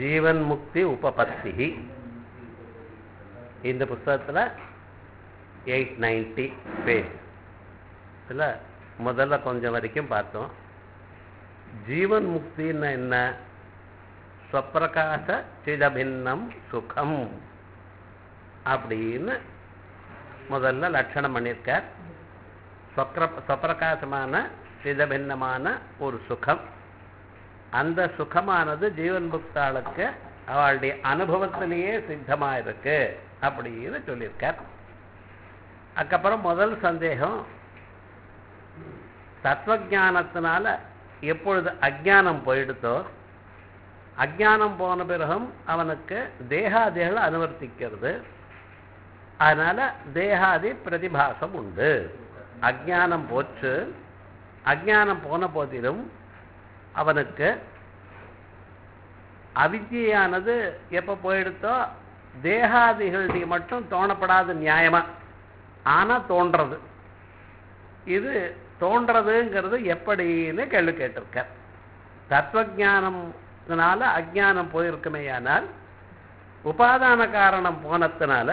ஜீவன் முக்தி உபபத்தி இந்த புஸ்தகத்தில் எயிட் நைன்டி பேஜ் இதில் முதல்ல கொஞ்சம் வரைக்கும் பார்த்தோம் ஜீவன் முக்தின்னா என்ன ஸ்வப்பிரகாச சிதபின்னம் சுகம் அப்படின்னு முதல்ல லட்சணம் பண்ணியிருக்கார் ஸ்வக்ர ஸ்வப்பிரகாசமான சிதபின்னமான ஒரு சுகம் அந்த சுகமானது ஜீவன் முக்தாளுக்கு அவளுடைய அனுபவத்திலேயே சித்தமாக இருக்கு அப்படின்னு சொல்லியிருக்கார் அதுக்கப்புறம் முதல் சந்தேகம் தத்துவஜானத்தினால எப்பொழுது அஜானம் போயிடுதோ அஜானம் போன பிறகும் அவனுக்கு தேகாதிகளை அனுவர்த்திக்கிறது அதனால தேகாதி பிரதிபாசம் உண்டு அஜானம் போச்சு அஜானம் போன போதிலும் அவனுக்கு அவித்தியானது எப்போ போயிடுத்தோ தேகாதிகளுடைய மட்டும் தோணப்படாத நியாயமா ஆனால் தோன்றது இது தோன்றதுங்கிறது எப்படின்னு கேள்வி கேட்டிருக்க தத்துவஜானம்னால அஜானம் போயிருக்குமேயானால் உபாதான காரணம் போனதுனால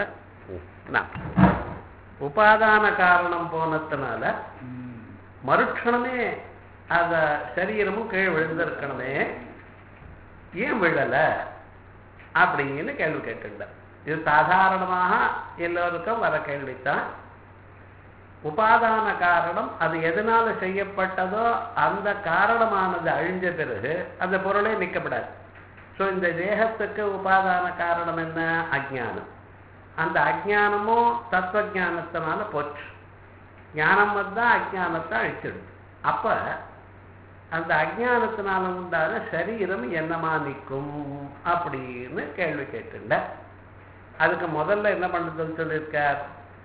உபாதான காரணம் போனதுனால மறுக்ஷணமே அத சரீரமும் கீழ் விழுந்திருக்கணுமே ஏன் விழல அப்படின்னு கேள்வி கேட்டுட்டார் இது சாதாரணமாக எல்லோருக்கும் வர கேள்வித்தான் உபாதான காரணம் அது எதனால செய்யப்பட்டதோ அந்த காரணமானது அழிஞ்ச பிறகு அந்த பொருளே நிற்கப்படாது ஸோ இந்த தேகத்துக்கு உபாதான காரணம் என்ன அஜானம் அந்த அஜானமும் தத்துவஜானத்தினால போச்சு ஞானம் வந்தால் அஜானத்தை அழிச்சிடுது அப்போ அந்த அஜானத்தினால உண்டான சரீரம் என்னமா நிற்கும் அப்படின்னு கேள்வி கேட்டுண்ட அதுக்கு முதல்ல என்ன பண்ணுறதுன்னு சொல்லியிருக்கார்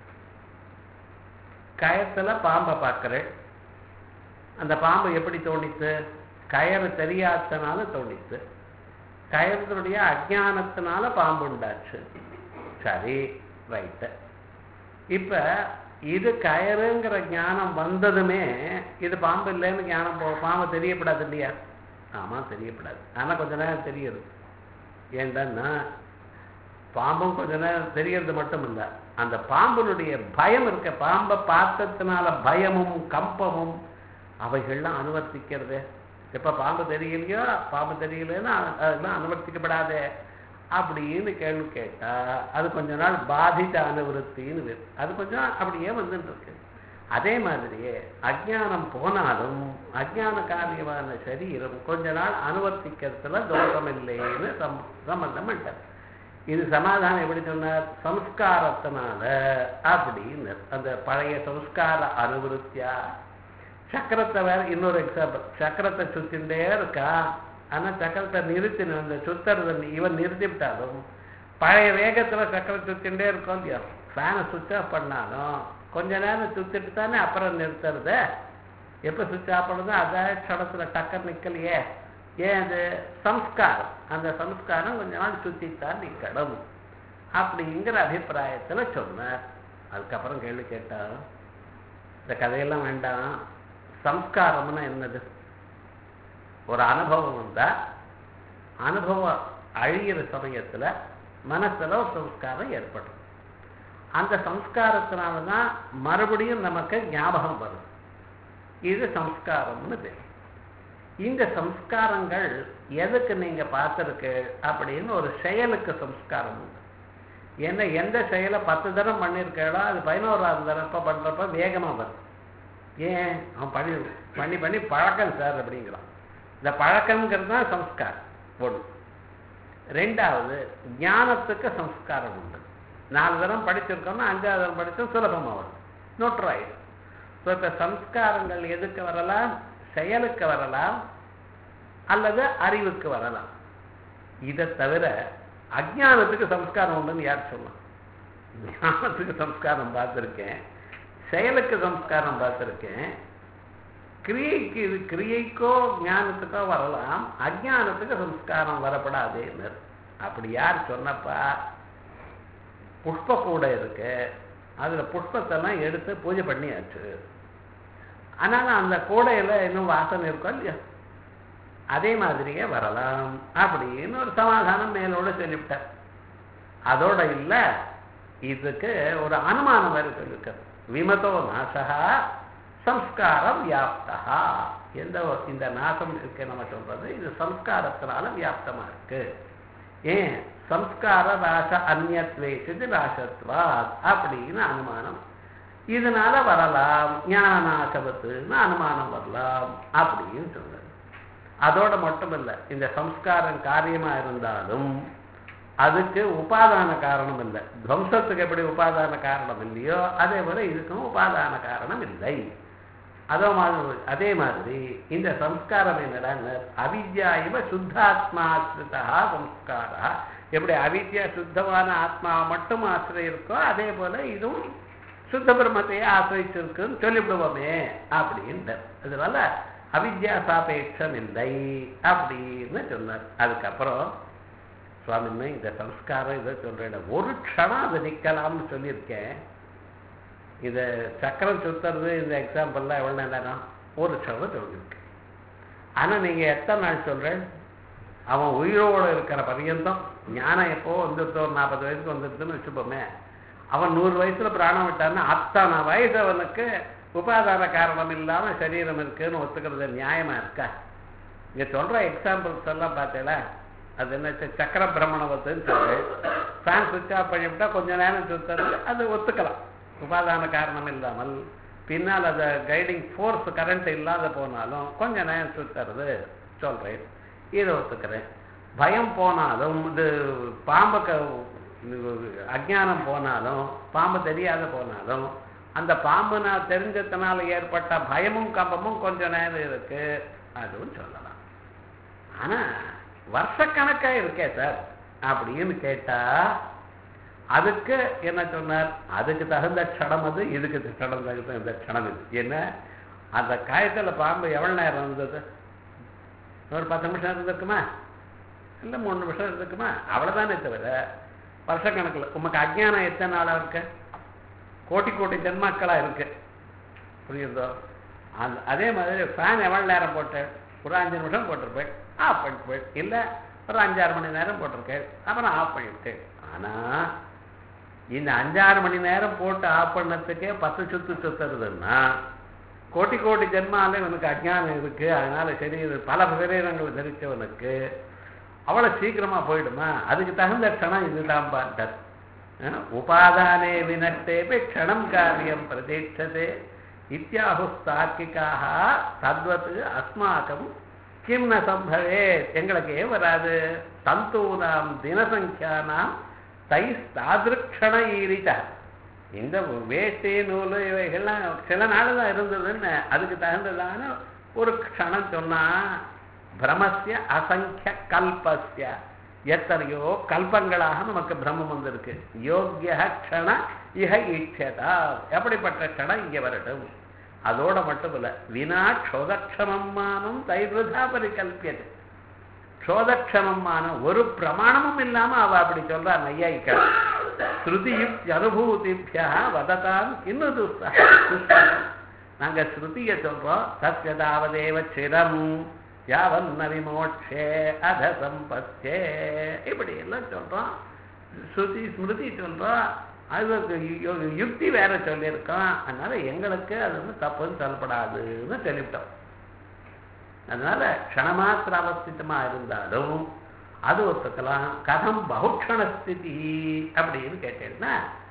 கயத்தில் பாம்பை பார்க்குறேன் அந்த பாம்பு எப்படி தோணித்து கயறு தெரியாதனால தோணித்து கயத்தினுடைய அஜானத்தினால பாம்பு உண்டாச்சு சரி ரைட்டு இப்போ இது கயறுங்கிற ஞானம் வந்ததுமே இது பாம்பு இல்லைன்னு ஞானம் போ பாம்பு தெரியப்படாது இல்லையா ஆமாம் தெரியப்படாது ஆனால் கொஞ்ச நேரம் தெரியுது ஏன்டன்னா பாம்பும் கொஞ்ச நேரம் தெரியறது மட்டும் இல்லை அந்த பாம்பினுடைய பயம் இருக்க பாம்பை பார்த்ததுனால பயமும் கம்பமும் அவைகள்லாம் அனுவர்த்திக்கிறது எப்போ பாம்பு தெரியலையோ பாம்பு தெரியலன்னா அதெல்லாம் அனுவர்த்திக்கப்படாதே அப்படின்னு கேள்வி கேட்டா அது கொஞ்ச நாள் பாதித அனுவருத்தின்னு அது கொஞ்சம் அப்படியே வந்துட்டு இருக்கு அதே மாதிரியே அஜானம் போனாலும் அஜான காரியமான சரீரம் கொஞ்ச நாள் அனுவர்த்திக்கிறதுல தோஷம் இல்லைன்னு சம் சம்பந்தம் பண்ணிட்டார் இது சமாதானம் எப்படி சொன்னார் சம்ஸ்காரத்தினால அப்படின்னு அந்த பழைய சம்ஸ்கார அனுவருத்தியா சக்கரத்தை வேற இன்னொரு எக்ஸாம்பிள் சக்கரத்தை சுத்தின்றே இருக்கா ஆனால் சக்கரத்தை நிறுத்தின அந்த சுத்துறது இவன் நிறுத்திவிட்டாலும் பழைய வேகத்தில் சக்கரம் சுத்தின்றே இருக்கும் இல்லையா ஃபேனை சுவிட்ச் ஆஃப் பண்ணாலும் கொஞ்ச நேரம் சுத்திட்டு தானே அப்புறம் நிறுத்துறது எப்போ சுவிட்ச் ஆஃப் பண்ணுதோ அதை க்ஷணத்தில் டக்கர் நிற்கலையே ஏன் அது சம்ஸ்காரம் அந்த சம்ஸ்காரம் கொஞ்ச நாள் சுற்றித்தான் நிற்கணும் அப்படிங்கிற அபிப்பிராயத்தில் சொன்னார் அதுக்கப்புறம் கேள்வி கேட்டா இந்த கதையெல்லாம் வேண்டாம் சம்ஸ்காரம்னா என்னது ஒரு அனுபவம் வந்தால் அனுபவம் அழியிற சமயத்தில் மனசில் ஒரு சம்ஸ்காரம் ஏற்படும் அந்த சம்ஸ்காரத்தினால தான் மறுபடியும் நமக்கு ஞாபகம் வரும் இது சம்ஸ்காரம்னு பேர் இந்த சம்ஸ்காரங்கள் எதுக்கு நீங்கள் பார்த்துருக்கு அப்படின்னு ஒரு செயலுக்கு சம்ஸ்காரம் உண்டு ஏன்னா எந்த செயலை பத்து தரம் பண்ணியிருக்கேடோ அது பதினோராவது தரப்ப பண்ணுறப்ப வேகமாக வரும் ஏன் அவன் பண்ணி பண்ணி பண்ணி பழக்கம் சார் அப்படிங்கிறான் இந்த பழக்கங்கிறது தான் சம்ஸ்காரம் ஒன்று ரெண்டாவது ஞானத்துக்கு சம்ஸ்காரம் உண்டு நாலு தரம் படிச்சிருக்கோம்னா அஞ்சாவது தரம் படித்தோம் சுலபமாக வரும் நோட்ராயிடும் ஸோ இப்போ சம்ஸ்காரங்கள் எதுக்கு வரலாம் செயலுக்கு வரலாம் அல்லது அறிவுக்கு வரலாம் இதை தவிர அஜானத்துக்கு சம்ஸ்காரம் உண்டுன்னு யார் சொல்லலாம் ஞானத்துக்கு சம்ஸ்காரம் பார்த்துருக்கேன் செயலுக்கு சம்ஸ்காரம் பார்த்துருக்கேன் கிரியைக்கு கிரியைக்கோ ஞானத்துக்கோ வரலாம் அஜானத்துக்கு சம்ஸ்காரம் வரப்படாதுன்னு அப்படி யார் சொன்னப்பா புஷ்ப கூட இருக்கு அதில் புஷ்பத்தெல்லாம் எடுத்து பூஜை பண்ணியாச்சு ஆனாலும் அந்த கூடையில் இன்னும் வாசனை இருக்கோ இல்லையா அதே மாதிரியே வரலாம் அப்படின்னு ஒரு சமாதானம் மேலோட சொல்லிவிட்டார் அதோட இல்ல இதுக்கு ஒரு அனுமானம் வேறு சொல்லியிருக்கார் விமதோ நாசகா சம்ஸ்காரம் வியாப்தா எந்த ஒரு- இந்த நாசம் இருக்கு நம்ம சொல்றது இது சம்ஸ்காரத்தினால வியாப்தமா இருக்கு ஏன் சம்ஸ்கார ராச அந்நியத்வேஷது ராசத்வா அப்படின்னு அனுமானம் இதனால வரலாம் ஞான நாசவத்துன்னு அனுமானம் வரலாம் அப்படின்னு சொல்றது அதோட மட்டும் இல்ல இந்த சம்ஸ்காரம் காரியமா இருந்தாலும் அதுக்கு உபாதான காரணம் இல்லை துவம்சத்துக்கு எப்படி உபாதான காரணம் இல்லையோ அதே போல இதுக்கும் உபாதான காரணம் இல்லை அதோ மாதிரி அதே மாதிரி இந்த சம்ஸ்காரம் என்னடா அவித்யா இவ சுத்தாத்மாஸ்ரிதா சம்ஸ்காரா எப்படி அவித்யா சுத்தமான ஆத்மாவை மட்டும் ஆசிரியம் இருக்கோ அதே போல இதுவும் சுத்த பிரம்மத்தையே ஆசிரிச்சிருக்குன்னு சொல்லிவிடுவோமே அப்படின்ட்டு அதனால அவித்யா சாபேட்சம் இல்லை அப்படின்னு சொன்னார் அதுக்கப்புறம் சுவாமின்னு இந்த சம்ஸ்காரம் இதை சொல்றேன் ஒரு க்ஷணம் அது நிக்கலாம்னு சொல்லியிருக்கேன் இத சக்கரம் சுத்துறது இந்த எக்ஸாம்பிள்லாம் எவ்வளோ நேரம் ஒரு க்ஷணம் சொல்லியிருக்கு ஆனா நீங்க எத்தனை நாள் சொல்றேன் அவன் உயிரோடு இருக்கிற பர்யந்தம் ஞானம் எப்போ வந்துருத்தோ ஒரு நாற்பது வயசுக்கு வந்துருதுன்னு வச்சுப்போமே அவன் நூறு வயசுல பிராணம் விட்டான்னா அத்தனை வயசு அவனுக்கு உபாதான காரணம் இல்லாம சரீரம் இருக்குன்னு ஒத்துக்கிறது நியாயமா இருக்கா இங்க சொல்ற எக்ஸாம்பிள்ஸ் எல்லாம் பார்த்தேல அது என்ன ச- சக்கர பிரமணவத்துன்னு சொல்லு ஃபேன் சுவிட்ச் ஆஃப் பண்ணிவிட்டா கொஞ்ச நேரம் சுத்துறது அது ஒத்துக்கலாம் உபாதான காரணம் இல்லாமல் பின்னால் அந்த கைடிங் ஃபோர்ஸ் கரண்ட் இல்லாத போனாலும் கொஞ்ச நேரம் சுத்துறது சொல்றேன் இதை ஒத்துக்கிறேன் பயம் போனாலும் இது பாம்பு க அஜ்ஞானம் போனாலும் பாம்பு தெரியாத போனாலும் அந்த பாம்பு நான் தெரிஞ்சதுனால ஏற்பட்ட பயமும் கம்பமும் கொஞ்ச நேரம் இருக்கு அதுவும் சொல்லலாம் ஆனா வருஷக்கணக்கா இருக்கே சார் அப்படின்னு கேட்டா அதுக்கு என்ன சொன்னார் அதுக்கு தகுந்த க்ஷணம் அது இதுக்கு க்ஷணம் தகுந்த க்ஷணம் இது என்ன அந்த காயத்துல பாம்பு எவ்வளவு நேரம் இருந்தது ஒரு பத்து நிமிஷம் இருந்திருக்குமா இல்லை மூணு நிமிஷம் இருந்திருக்குமா அவ்வளவுதானே தவிர வருஷக்கணக்கில் உமக்கு அஜ்ஞானம் எத்தனை நாளா இருக்கு கோட்டி கோட்டி ஜென்மாக்களா இருக்கு புரியுதோ அந்த அதே மாதிரி ஃபேன் எவ்வளவு நேரம் போட்டேன் ஒரு அஞ்சு நிமிஷம் போட்டிருப்பேன் ஆஃப் பண்ணிட்டு இல்லை ஒரு அஞ்சாறு மணி நேரம் போட்டிருக்கேன் அப்புறம் ஆஃப் பண்ணிவிட்டேன் ஆனா இந்த அஞ்சாறு மணி நேரம் போட்டு ஆஃப் பண்ணதுக்கே பத்து சுத்து சுத்துறதுன்னா கோட்டி கோட்டி ஜென்மால இவனுக்கு அஜ்ஞானம் இருக்கு அதனால சரி இது பல சரீரங்கள் தரிச்சவனுக்கு அவ்வளவு சீக்கிரமா போயிடுமா அதுக்கு தகுந்த க்ஷணம் இதுதான் பார்த்தார் உபாதானே வினட்டேபி க்ஷணம் காரியம் பிரதீட்சதே இத்தியாகுஸ்தார்க்கிக்காக தத்வத் அஸ்மாக்கம் கிம் ந சம்பவே எங்களுக்கு ஏன் வராது தந்தூனாம் தினசங்கியானாம் தை தாதிருக்ஷண ஈரிட்ட இந்த வேஷ்டி நூல் இவைகள்லாம் சில நாள் தான் இருந்ததுன்னு அதுக்கு தகுந்ததான ஒரு க்ஷணம் சொன்னா பிரமஸ்ய அசங்கிய கல்பஸ்ய எத்தனையோ கல்பங்களாக நமக்கு பிரம்மம் வந்திருக்கு யோக்கிய க்ஷண இஹ ஈட்சதா எப்படிப்பட்ட க்ஷணம் இங்க வரட்டும் அதோட மட்டும் இல்ல வினா க்ஷோதக்ஷமம்மானும் தைருதா பரிகல்பியது க்ஷோதக்ஷமமான ஒரு பிரமாணமும் இல்லாம அவ அப்படி சொல்றா நையாயிக்க ஸ்ருதி யுக்தி அனுபூதிபியா வததான் இன்னும் துஸ்தகம் நாங்க ஸ்ருதிய சொல்றோம் சத்யதாவதேவ சிரம் யாவன் நவிமோட்சே அத சம்பத்தே இப்படி எல்லாம் சொல்றோம் ஸ்ருதி ஸ்மிருதி சொல்றோம் அது யு- யுக்தி வேற சொல்லியிருக்கோம் அதனால எங்களுக்கு அது வந்து தப்புன்னு சொல்லப்படாதுன்னு சொல்லிவிட்டோம் அதனால க்ஷணமாத்திர அவஸ்திதமா இருந்தாலும் அது ஒத்துக்கலாம் கதம் பகுக்ஷண ஸ்திதி அப்படின்னு கேட்டேன்னா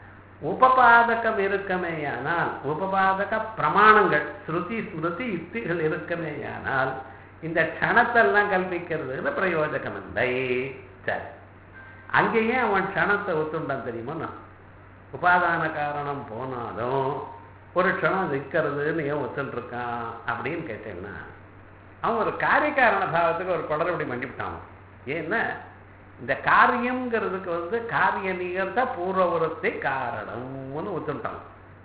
உபபாதகம் இருக்கமேயானால் உபபாதக பிரமாணங்கள் ஸ்ருதி ஸ்மிருதி யுக்திகள் இருக்கமேயானால் இந்த க்ஷணத்தெல்லாம் கல்பிக்கிறதுன்னு பிரயோஜகம் இல்லை சரி அங்கேயே அவன் க்ஷணத்தை ஒத்துண்டான் தெரியுமா நான் உபாதான காரணம் போனாலும் ஒரு க்ஷணம் நிற்கிறதுன்னு ஏன் ஒத்துட்டு இருக்கான் அப்படின்னு கேட்டேன்னா அவன் ஒரு காரியக்காரண பாவத்துக்கு ஒரு குளறுபடி பண்ணிவிட்டான் ஏன்னா இந்த காரியம்ங்கிறதுக்கு வந்து காரிய நிகழ்த்த பூர்வபுரத்தை காரணம்னு ஒத்துட்டான்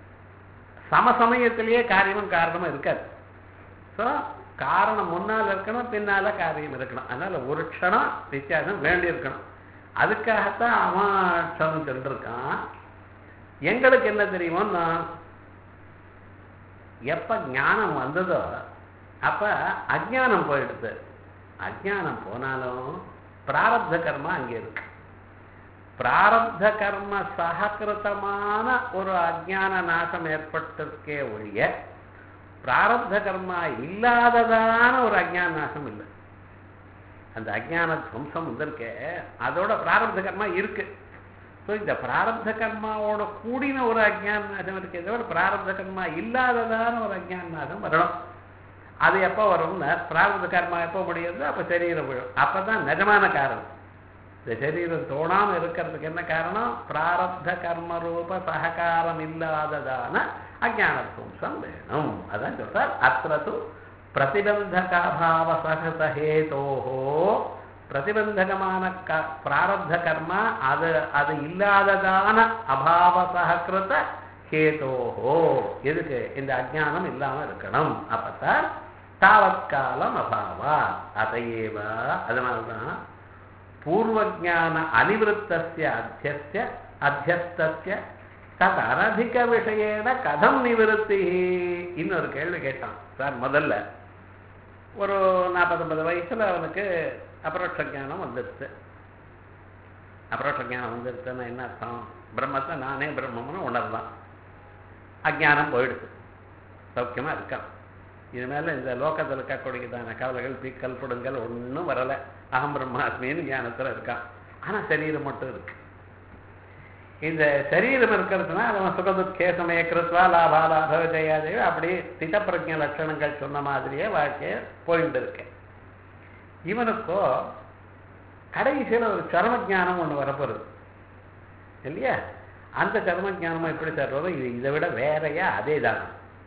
சமசமயத்திலேயே காரியமும் காரணமும் இருக்காது ஸோ காரணம் முன்னால் இருக்கணும் பின்னால காரியம் இருக்கணும் அதனால ஒரு க்ஷணம் வித்தியாசம் வேண்டி இருக்கணும் அதுக்காகத்தான் அவன் க்ஷணம் சொல்லிருக்கான் எங்களுக்கு என்ன தெரியுமோன்னா எப்ப ஞானம் வந்ததோ அப்ப அஜ்ஞானம் போயிடுது அஜ்ஞானம் போனாலும் பிராரப்த கர்மா அங்கே இருக்கு பிராரப்த கர்ம சககிருத்தமான ஒரு அஜ்ஞான நாசம் ஏற்பட்டிருக்கே ஒழிய பிராரப்த கர்மா இல்லாததான ஒரு அஜ்ஞான நாசம் இல்லை அந்த அஜ்ஞான துவம்சம் வந்திருக்கே அதோட பிராரப்த கர்மா இருக்கு ஸோ இந்த பிராரப்த கர்மாவோட கூடின ஒரு அஜ்ஞான நாசம் இருக்கே தவிர பிராரப்த கர்மா இல்லாததான ஒரு அஜ்ஞான நாசம் வரணும் அது எப்போ வரும்னா பிராரப்த கர்மா எப்போ முடியுது அப்போ சரீரம் விழும் அப்போ தான் நிஜமான காரணம் இந்த சரீரம் தோணாமல் இருக்கிறதுக்கு என்ன காரணம் பிராரப்த கர்ம ரூப சககாரம் இல்லாததான அஜான துவம்சம் வேணும் அதான் சொல்றார் அத்திரத்து பிரதிபந்தகாபாவ சகசஹேதோஹோ பிரதிபந்தகமான க பிராரப்த கர்மா அது அது இல்லாததான அபாவ சககிருத ஹேதோஹோ எதுக்கு இந்த அஜானம் இல்லாமல் இருக்கணும் அப்பத்தான் தாவத்காலம் அபாவா அதையேவ அதனால்தான் பூர்வஜான அனிவருத்தஸ்ய அத்தியஸ்ய அத்தியஸ்தஸ்ய தத் அனதிக விஷயேன கதம் நிவிருத்தி இன்னொரு கேள்வி கேட்டான் சார் முதல்ல ஒரு நாற்பத்தொன்பது வயசுல அவனுக்கு அபரோட்ச ஞானம் வந்துடுச்சு அபரோட்ச ஞானம் வந்துடுச்சுன்னா என்ன அர்த்தம் பிரம்மத்தை நானே பிரம்மம்னு உணரலாம் அஜானம் போயிடுது சௌக்கியமா இருக்கான் இனிமேல் இந்த லோகத்தில் இருக்கக்கூடியதான கவலைகள் பீக்கல் புடுங்கல் ஒன்றும் வரலை அகம் பிரம்மாஸ்மின்னு ஞானத்தில் இருக்கான் ஆனால் சரீரம் மட்டும் இருக்கு இந்த சரீரம் இருக்கிறதுனா அவன் சுகதுக்கே சமய கிருத்வா லாபா லாப ஜெயாதேவி அப்படி திட்டப்பிரஜ லட்சணங்கள் சொன்ன மாதிரியே வாழ்க்கையை போயிட்டு இருக்கேன் இவனுக்கோ கடைசியில் ஒரு சர்ம ஜானம் ஒன்று வரப்போகுது இல்லையா அந்த சர்ம ஜானமும் எப்படி தர்றதோ இது இதை விட வேறையா அதே தானே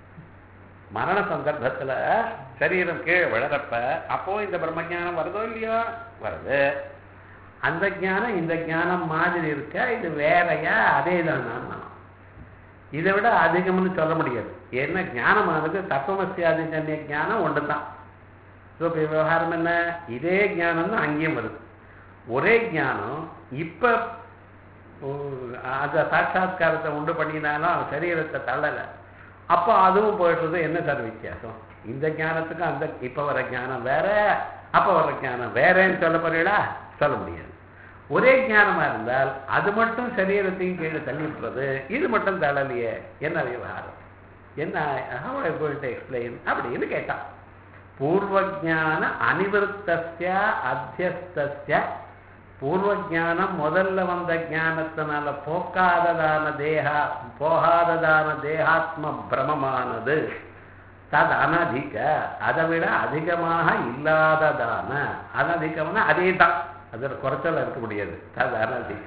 மரண சந்தர்ப்பத்தில் சரீரம் கீழே விழறப்ப அப்போ இந்த பிரம்மஜானம் வருதோ இல்லையோ வருது அந்த ஞானம் இந்த ஞானம் மாதிரி இருக்க இது வேறையா அதே தான் இதை விட அதிகம்னு சொல்ல முடியாது என்ன ஞானமானது தத்துவமசியாதி ஜன்ய ஞானம் ஒன்று தான் ஸோ இப்போ விவகாரம் என்ன இதே ஞானம் தான் அங்கேயும் வருது ஒரே ஞானம் இப்போ அந்த சாட்சாத்காரத்தை உண்டு பண்ணினாலும் அவன் சரீரத்தை தள்ளலை அப்போ அதுவும் போயிடுறது என்ன சார் வித்தியாசம் இந்த ஞானத்துக்கும் அந்த இப்போ வர ஞானம் வேற அப்போ வர ஞானம் வேறேன்னு சொல்ல போறீங்களா சொல்ல முடியாது ஒரே ஞானமா இருந்தால் அது மட்டும் சரீரத்தையும் கீழே தள்ளிவிட்டுறது இது மட்டும் தள்ளலையே என்ன விவகாரம் என்ன how I going to explain அப்படின்னு கேட்டான் பூர்வஜான அனிவருத்தஸ்ய அத்தியஸ்தஸ்ய பூர்வஜானம் முதல்ல வந்த ஞானத்தினால போக்காததான தேகா போகாததான தேகாத்ம பிரமமானது தது அனதிக அதை விட அதிகமாக இல்லாததான அனதிகம்னா அதே தான் அதில் குறைச்சல் இருக்க முடியாது தது அனதிக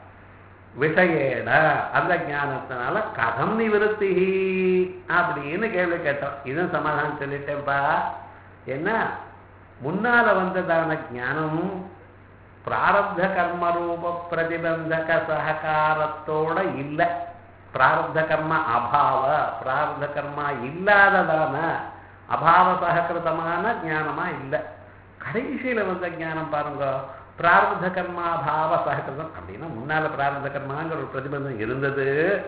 விஷயேட அந்த ஞானத்தினால கதம் நிவிருத்தி அப்படின்னு கேள்வி கேட்டோம் இதுவும் சமாதானம் சொல்லிட்டேன்ப்பா என்ன முன்னால வந்ததான ஞானம் பிராரப்த கர்ம ரூப பிரதிபந்தக சககாரத்தோட இல்லை பிராரப்த கர்ம அபாவ பிராரப்த கர்மா இல்லாததான அபாவ சககிருதமான ஞானமா இல்லை கடைசியில வந்த ஞானம் பாருங்க பிராரப்த கர்மா பாவ சககிருதம் அப்படின்னா முன்னால பிராரப்த கர்மாங்கிற ஒரு பிரதிபந்தம் இருந்தது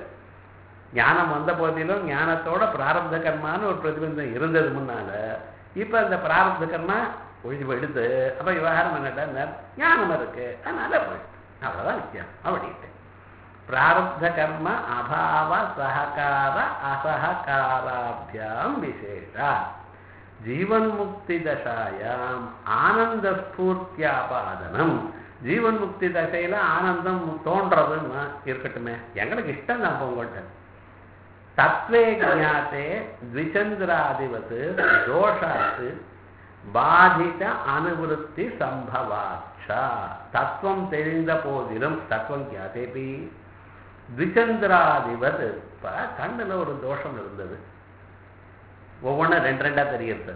ஞானம் வந்த போதிலும் ஞானத்தோட பிராரப்த கர்மான்னு ஒரு பிரதிபந்தம் இருந்தது முன்னால இப்ப அந்த பிராரப்த கர்மா ஒழிஞ்சு போயிடுது அப்ப விவகாரம் என்னட்டா ஞானம் இருக்கு அதனால போயிடுது அவ்வளவுதான் வித்தியாசம் அப்படின்ட்டு பிராரப்த கர்ம அபாவ சககார அசககாராபியாம் விசேஷா ஜீவன் முக்தி தசாயாம் ஆனந்த ஸ்பூர்த்தியாபாதனம் ஜீவன் முக்தி தசையில ஆனந்தம் தோன்றதுன்னு இருக்கட்டுமே எங்களுக்கு இஷ்டம் தான் உங்கள்கிட்ட தத்வே ஜாத்தே த்விச்சந்திராதிபத்து தோஷாத்து பாதித அனுவிருத்தி சம்பவாச்சா தத்துவம் தெரிந்த போதிலும் தத்துவம் ஜாத்தேபி த்விச்சந்திராதிபத் இப்போ கண்ணில் ஒரு தோஷம் இருந்தது ஒவ்வொன்றும் ரெண்டு ரெண்டா தெரியுது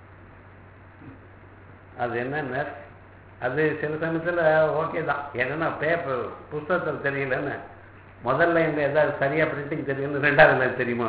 அது என்னன்னு அது சில சமயத்தில் ஓகே தான் என்னன்னா பேப்பர் புஸ்தகத்தில் தெரியலன்னு முதல்ல எங்க ஏதாவது சரியா பிரிண்டிங் தெரியும்னு ரெண்டாவது லைன் தெரியுமா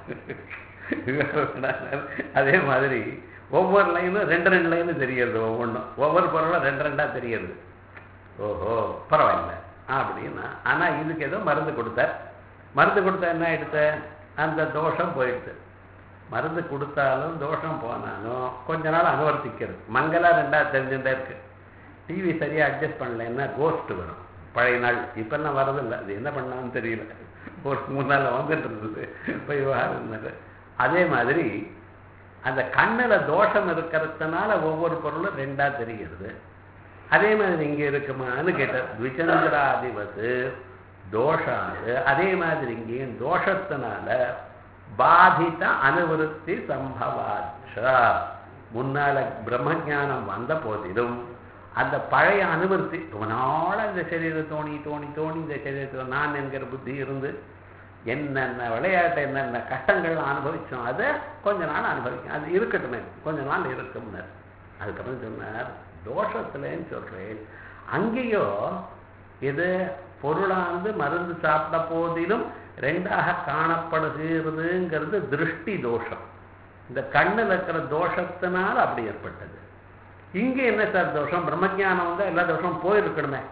அதே மாதிரி ஒவ்வொரு லைனும் ரெண்டு ரெண்டு லைனு தெரியுது ஒவ்வொன்றும் ஒவ்வொரு பொருளும் ரெண்டு ரெண்டா தெரியுது ஓஹோ பரவாயில்ல அப்படின்னா ஆனா இதுக்கு ஏதோ மருந்து கொடுத்தார் மருந்து கொடுத்தா என்ன ஆயிடுத்து அந்த தோஷம் போயிடுது மருந்து கொடுத்தாலும் தோஷம் போனாலும் கொஞ்ச நாள் அனுவர்த்திக்கிறது மங்களா ரெண்டா தெரிஞ்சுட்டே இருக்கு டிவி சரியா அட்ஜஸ்ட் பண்ணலைன்னா கோஸ்ட் வரும் பழைய நாள் இப்பெல்லாம் வரதில்லை அது என்ன பண்ணான்னு தெரியல ஒரு மூணு நாள் வந்துட்டு இருந்தது இப்போ விவகாரம் இருந்தது அதே மாதிரி அந்த கண்ணில் தோஷம் இருக்கிறதுனால ஒவ்வொரு பொருளும் ரெண்டா தெரிகிறது அதே மாதிரி இங்கே இருக்குமான்னு கேட்டார் த்விச்சந்திராதிபத்து தோஷாது அதே மாதிரி இங்கேயும் தோஷத்தினால பாதித அனுவருத்தி சம்பவாச்ச முன்னால பிரம்மஞானம் வந்த போதிலும் அந்த பழைய அனுவருத்தி ரொம்ப நாள் இந்த சரீரம் தோணி தோணி தோணி இந்த சரீரத்தில் நான் என்கிற புத்தி இருந்து என்னென்ன விளையாட்டு என்னென்ன கஷ்டங்கள்லாம் அனுபவிச்சோம் அதை கொஞ்ச நாள் அனுபவிக்கும் அது இருக்கட்டுமே கொஞ்ச நாள் இருக்கும்னார் அதுக்கப்புறம் சொன்னார் தோஷத்துலன்னு சொல்றேன் அங்கேயோ இது பொருளானது மருந்து சாப்பிட்ட போதிலும் ரெண்டாக காணப்படுகிறதுங்கிறது திருஷ்டி தோஷம் இந்த கண்ணில் இருக்கிற தோஷத்தினால அப்படி ஏற்பட்டது இங்கே என்ன சார் தோஷம் பிரம்மஜானம் வந்தால் எல்லா தோஷமும் போயிருக்கணுமே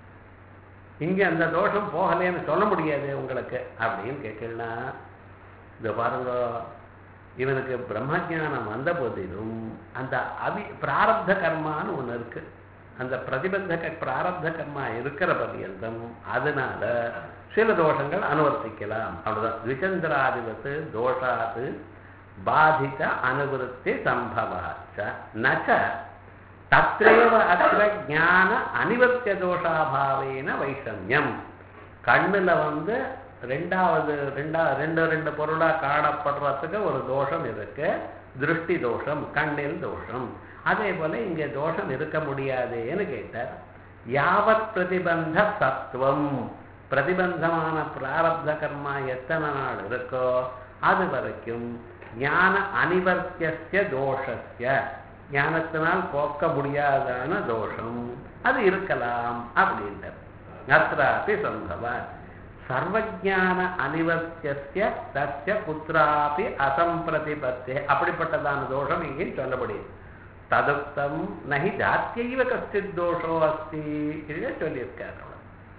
இங்கே அந்த தோஷம் போகலைன்னு சொல்ல முடியாது உங்களுக்கு அப்படின்னு கேட்கலனா இந்த பாருங்க இவனுக்கு பிரம்மஜானம் வந்த போதிலும் அந்த அவி பிராரப்த கர்மான்னு ஒன்று இருக்கு அந்த பிரதிபந்தக பிராரப்த கர்மா இருக்கிற பர்யந்தம் அதனால சில தோஷங்கள் அனுவர்த்திக்கலாம் அவ்வளவுதான் விசந்திராதிபத்து தோஷாது பாதித அனுவருத்தி சம்பவாச்ச நச்ச தத்ரேவ அத்திர ஞான அனிவர்த்திய தோஷாபாவேன வைஷமியம் கண்ணுல வந்து ரெண்டாவது ரெண்டா ரெண்டு ரெண்டு பொருளா காணப்படுறதுக்கு ஒரு தோஷம் இருக்கு திருஷ்டி தோஷம் கண்ணில் தோஷம் அதே போல இங்க தோஷம் இருக்க முடியாதேன்னு கேட்டார் யாவத் பிரதிபந்த சத்துவம் பிரதிபந்தமான பிராரப்த கர்மா எத்தனை நாள் இருக்கோ அது வரைக்கும் ஞான அனிவர்த்திய தோஷஸ்ய ஞானத்தினால் போக்க முடியாதான தோஷம் அது இருக்கலாம் அப்படின்றது அत्रापि சம்பவாத் சர்வஜான அனிவர்த்திய தஸ்ய குத்ராபி அசம்பிரதிபத்தே அப்படிப்பட்டதான தோஷம் இங்கே சொல்ல முடியும் ததுக்தம் நகி ஜாத்தியைவ கஷ்டித் தோஷோ அஸ்தி இதுவே சொல்லியிருக்காரு அவர்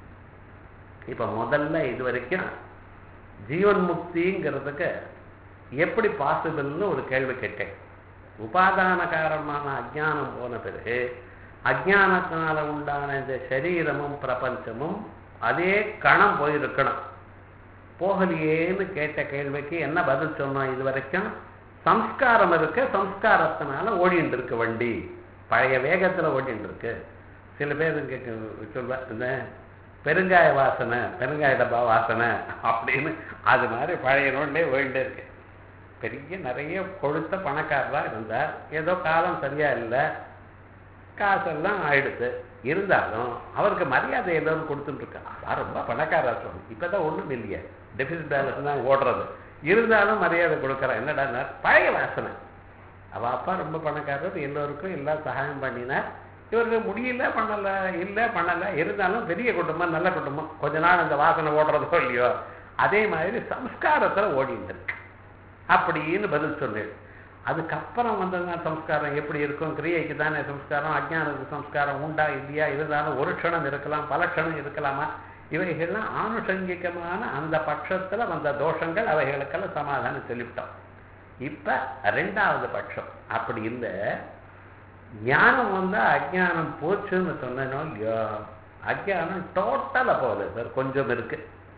இப்ப முதல்ல இது வரைக்கும் ஜீவன் முக்திங்கிறதுக்கு எப்படி பாசிபிள்னு ஒரு கேள்வி கேட்டேன் உபாதான காரணமான அஜானம் போன பிறகு அஜானத்தினால உண்டான இந்த சரீரமும் பிரபஞ்சமும் அதே கணம் போயிருக்கணும் போகலையேன்னு கேட்ட கேள்விக்கு என்ன பதில் சொன்னோம் இது வரைக்கும் சம்ஸ்காரம் இருக்க சம்ஸ்காரத்தினால ஓடிட்டு இருக்கு வண்டி பழைய வேகத்துல ஓடிட்டு இருக்கு சில பேர் கேட்க சொல்வா இந்த பெருங்காய வாசனை பெருங்காய டப்பா வாசனை அப்படின்னு அது மாதிரி பழைய நோண்டே ஓடிட்டே இருக்கு பெரிய நிறைய கொழுத்த பணக்காரராக இருந்தார் ஏதோ காலம் சரியா இல்லை காசெல்லாம் ஆயிடுது இருந்தாலும் அவருக்கு மரியாதை எல்லோரும் கொடுத்துட்டு இருக்கா அதான் ரொம்ப பணக்காரா சொல்லணும் இப்பதான் ஒண்ணும் இல்லையே டெபிசிட் பேலன்ஸ் தான் ஓடுறது இருந்தாலும் மரியாதை கொடுக்குறா என்னடா பழைய வாசனை அவ அப்பா ரொம்ப பணக்காரர் எல்லோருக்கும் எல்லாம் சகாயம் பண்ணினார் இவருக்கு முடியல பண்ணல இல்லை பண்ணல இருந்தாலும் பெரிய குடும்பம் நல்ல குடும்பம் கொஞ்ச நாள் அந்த வாசனை ஓடுறதோ இல்லையோ அதே மாதிரி சம்ஸ்காரத்துல ஓடிட்டு இருக்கு அப்படின்னு பதில் சொன்னேன் அதுக்கப்புறம் வந்ததுனா சம்ஸ்காரம் எப்படி இருக்கும் கிரியைக்கு தானே சம்ஸ்காரம் அஜ்ஞானத்துக்கு சம்ஸ்காரம் உண்டா இல்லையா இருந்தாலும் ஒரு க்ஷணம் இருக்கலாம் பல க்ஷணம் இருக்கலாமா இவைகள்லாம் ஆணுஷங்கிகமான அந்த பட்சத்துல வந்த தோஷங்கள் அவைகளுக்கெல்லாம் சமாதானம் சொல்லிவிட்டோம் இப்ப ரெண்டாவது பட்சம் அப்படி இல்லை ஞானம் வந்தா அஜ்ஞானம் போச்சுன்னு சொன்னனோ இல்லையோ அஜ்ஞானம் டோட்டலா போகுது சார் கொஞ்சம் இருக்கு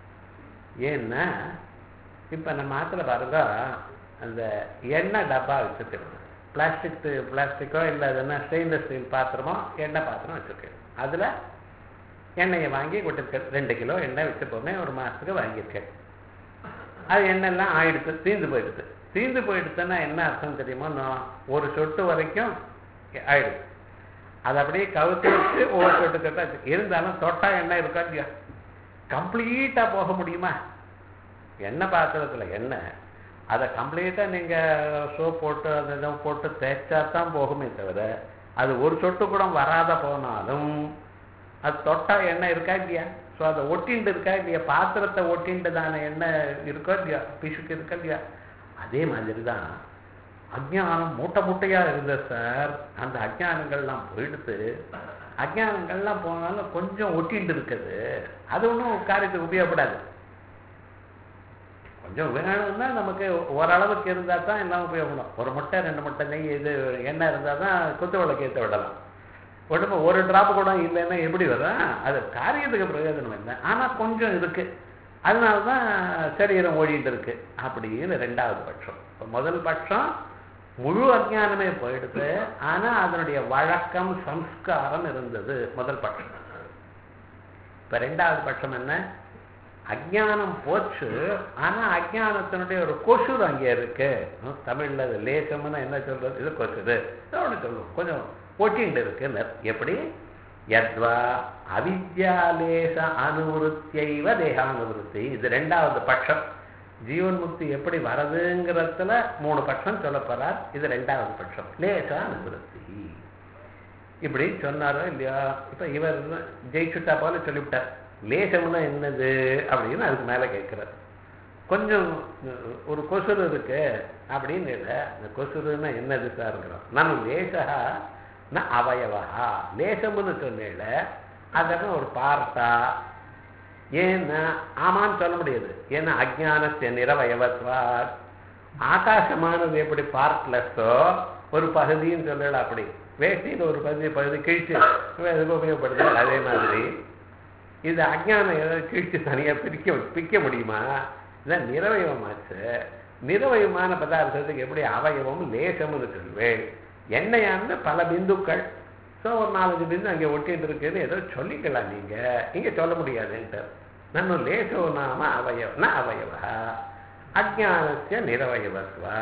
ஏன்னா இப்ப நம்ம ஆத்துல பாருங்க அந்த எண்ணெய் டப்பா வச்சுருக்கோம் பிளாஸ்டிக் பிளாஸ்டிக்கோ இல்லை அதுனா ஸ்டெயின்லெஸ் ஸ்டீல் பாத்திரமோ எண்ணெய் பாத்திரம் வச்சுருக்கேன் அதில் எண்ணெயை வாங்கி கொடுத்துருக்கேன் ரெண்டு கிலோ எண்ணெய் வச்சுப்போமே ஒரு மாதத்துக்கு வாங்கியிருக்கேன் அது எண்ணெய்லாம் ஆயிடுச்சு தீந்து போயிடுது தீந்து போயிடுச்சுன்னா என்ன அர்த்தம் தெரியுமோ நான் ஒரு சொட்டு வரைக்கும் ஆயிடுது அது அப்படியே கவுத்து வச்சு ஒவ்வொரு சொட்டு சொட்டா இருந்தாலும் தொட்டா எண்ணெய் இருக்கா இல்லையா கம்ப்ளீட்டாக போக முடியுமா எண்ணெய் பாத்திரத்தில் எண்ணெய் அதை கம்ப்ளீட்டாக நீங்கள் சோப் போட்டு அதை இதை போட்டு தேய்ச்சா தான் போகுமே தவிர அது ஒரு சொட்டு கூட வராத போனாலும் அது தொட்டா எண்ணெய் இருக்கா இல்லையா ஸோ அதை ஒட்டின்ட்டு இருக்கா இல்லையா பாத்திரத்தை ஒட்டின்ட்டு தானே எண்ணெய் இருக்கோ இல்லையா பிசுக்கு இருக்கா இல்லையா அதே மாதிரி தான் அஜ்ஞானம் மூட்டை மூட்டையாக இருந்தது சார் அந்த அஜ்ஞானங்கள்லாம் போயிடுத்து அஜ்ஞானங்கள்லாம் போனாலும் கொஞ்சம் ஒட்டின்ட்டு இருக்குது அது ஒன்றும் காரியத்துக்கு உபயோகப்படாது கொஞ்சம் வேணும்னா நமக்கு ஓரளவுக்கு இருந்தால் தான் எல்லாம் உபயோகப்படும் ஒரு முட்டை ரெண்டு முட்டை நெய் இது எண்ணெய் இருந்தால் தான் குத்து விளக்கு ஏற்ற விடலாம் உடம்பு ஒரு டிராப் கூட இல்லைன்னா எப்படி வரும் அது காரியத்துக்கு பிரயோஜனம் இல்லை ஆனால் கொஞ்சம் இருக்கு அதனால தான் சரீரம் ஓடிட்டு இருக்கு அப்படின்னு ரெண்டாவது பட்சம் இப்போ முதல் பட்சம் முழு அஜ்ஞானமே போயிடுது ஆனால் அதனுடைய வழக்கம் சம்ஸ்காரம் இருந்தது முதல் பட்சம் இப்போ ரெண்டாவது பட்சம் என்ன அஜ்ஞானம் போச்சு ஆனா அஜ்ஞானத்தினுடைய ஒரு கொசுறு அங்கே இருக்கு ஹம், தமிழ்ல அது லேசம்னா என்ன சொல்றது இது கொசுறு ஒன்று சொல்லுவோம் கொஞ்சம் ஒட்டிண்டு இருக்குன்னு எப்படி யத்வா அவித்யாலேச அனுவருத்தியைவ தேகானுவருத்தி இது ரெண்டாவது பட்சம் ஜீவன் முக்தி எப்படி வரதுங்கிறதுல மூணு பட்சம் சொல்லப் போறார் இது ரெண்டாவது பட்சம் லேச அனுவருத்தி இப்படி சொன்னாரோ இல்லையா இப்ப இவர் ஜெயிச்சுட்டா போல சொல்லிவிட்டார் லேசம்னா என்னது அப்படின்னு அதுக்கு மேல கேட்கிறார் கொஞ்சம் அஹ், ஒரு கொசுறு இருக்கு அப்படின்னு இல்லை இந்த கொசுறுன்னா என்னது சாருங்கிறோம் நான் லேசா ந அவயவா லேசம்னு சொன்னேல அதெல்லாம் ஒரு பார்த்தா ஏன்னா ஆமான்னு சொல்ல முடியாது ஏன்னா அஜானத்திய நிறவயவத்வார் ஆகாசமானது எப்படி பார்ட்லெஸ்ஸோ ஒரு பகுதின்னு சொல்லல அப்படி வேஷ்டியில் ஒரு பகுதி பகுதி கிழிச்சு எதுக்கு உபயோகப்படுது அதே மாதிரி இது அஜ்ஞானம் ஏதாவது கிழிச்சு தனியாக பிரிக்க பிரிக்க முடியுமா இதான் நிறவயவமாச்சு நிறவயமான பதார்த்தத்துக்கு எப்படி அவயவம் லேசம்னு சொல்வேன் எண்ணெயானது பல பிந்துக்கள் ஸோ ஒரு நாலஞ்சு பிந்து அங்கே ஒட்டிட்டு இருக்குன்னு ஏதோ சொல்லிக்கலாம் நீங்க இங்க சொல்ல முடியாதுன்ட்டு நன்னு லேசோ நாம அவயவ ந அவயவ அஜானஸ்ய நிரவயவத்வா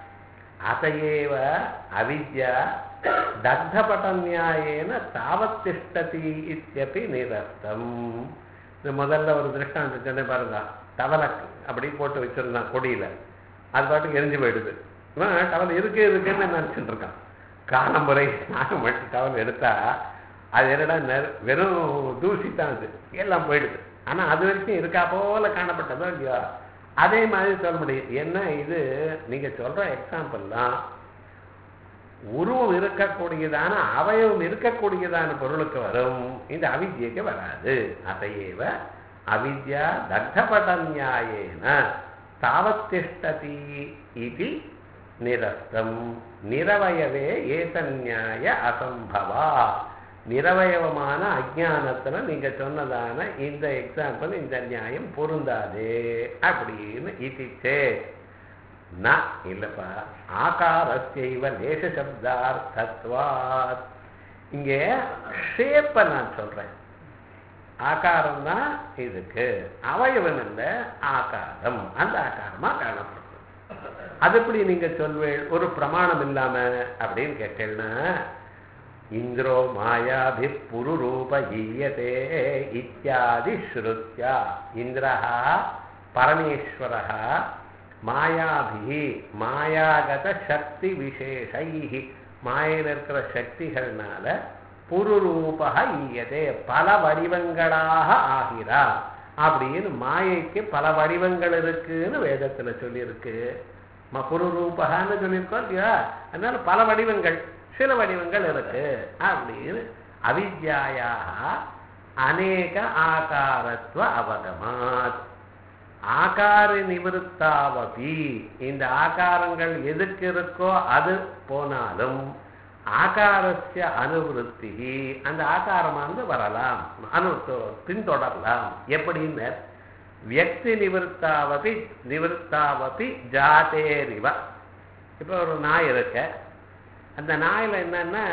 அதையேவ அவித்யா தக்தபட்டநியாயேன தாவத் திஷ்டதி இத்தியப்பி நிரஸ்தம் இது முதல்ல ஒரு திருஷ்டாந்தம் சொன்னேன் பாருங்க டவலை அப்படி போட்டு வச்சிருந்தான் கொடியில அது பாட்டுக்கு எரிஞ்சு போயிடுது இவன் டவல் இருக்கு இருக்குன்னு நினைச்சிட்டு இருக்கான் காலம்புரை நாகம் மட்டி டவல் எடுத்தா அது என்னடா நெ- வெறும் தூசி தான் அது எல்லாம் போயிடுது ஆனா அது வரைக்கும் இருக்கா போல காணப்பட்டதோ இல்லையா அதே மாதிரி சொல்ல முடியும் என்ன இது நீங்க சொல்ற எக்ஸாம்பிள்லாம் உருவம் இருக்கக்கூடியதான அவயவம் இருக்கக்கூடியதான பொருளுக்கு வரும் இந்த அவித்யக்கு வராது அதையேவ அவித்யா தக்தபடநியாயேன தாவத்திஷ்டதி இது நிரஸ்தம் நிரவயவே ஏதநியாய அசம்பவா நிரவயவமான அஜானத்துல நீங்க சொன்னதான இந்த எக்ஸாம்பிள் இந்த நியாயம் பொருந்தாதே அப்படின்னு இதிச்சே ந இல்லப்பா ஆகாரஸ்யைவ லேச சப்தார்த்தத்வாத் இங்கே ஷேப்பை நான் சொல்றேன் ஆகாரம் தான் இதுக்கு அவயவம் இல்லை ஆகாரம் அந்த ஆகாரமா காணப்படுறது அது எப்படி நீங்க சொல்வேள் ஒரு பிரமாணம் இல்லாம அப்படின்னு கேட்டேன்னா இந்திரோ மாயாபி புருரூப ஈயதே இத்தியாதி ஸ்ருத்யா இந்திரஹா பரமேஸ்வரः மாயாபி மாயாகத சக்தி விசேஷை மாயில் இருக்கிற சக்திகள்னால புருரூபக ஈயதே பல வடிவங்களாக ஆகிறார் அப்படின்னு மாயைக்கு பல வடிவங்கள் இருக்குன்னு வேதத்துல சொல்லியிருக்கு ம புருரூபகான்னு சொல்லியிருக்கோம் இல்லையா அதனால பல வடிவங்கள் சில வடிவங்கள் இருக்கு அப்படின்னு அவித்யாயாக அநேக ஆகாரத்துவ அவகமாத் ஆகார நிவருத்தாவபி இந்த ஆகாரங்கள் எதுக்கு இருக்கோ அது போனாலும் ஆகாரஸ்ய அனுவருத்தி அந்த ஆகாரமானது வரலாம் அனு பின்தொடரலாம் எப்படின்னு வியக்தி நிவர்த்தாவபி நிவர்த்தாவபி ஜாதேரிவ இப்போ ஒரு நாய் இருக்க அந்த நாயில என்னன்னா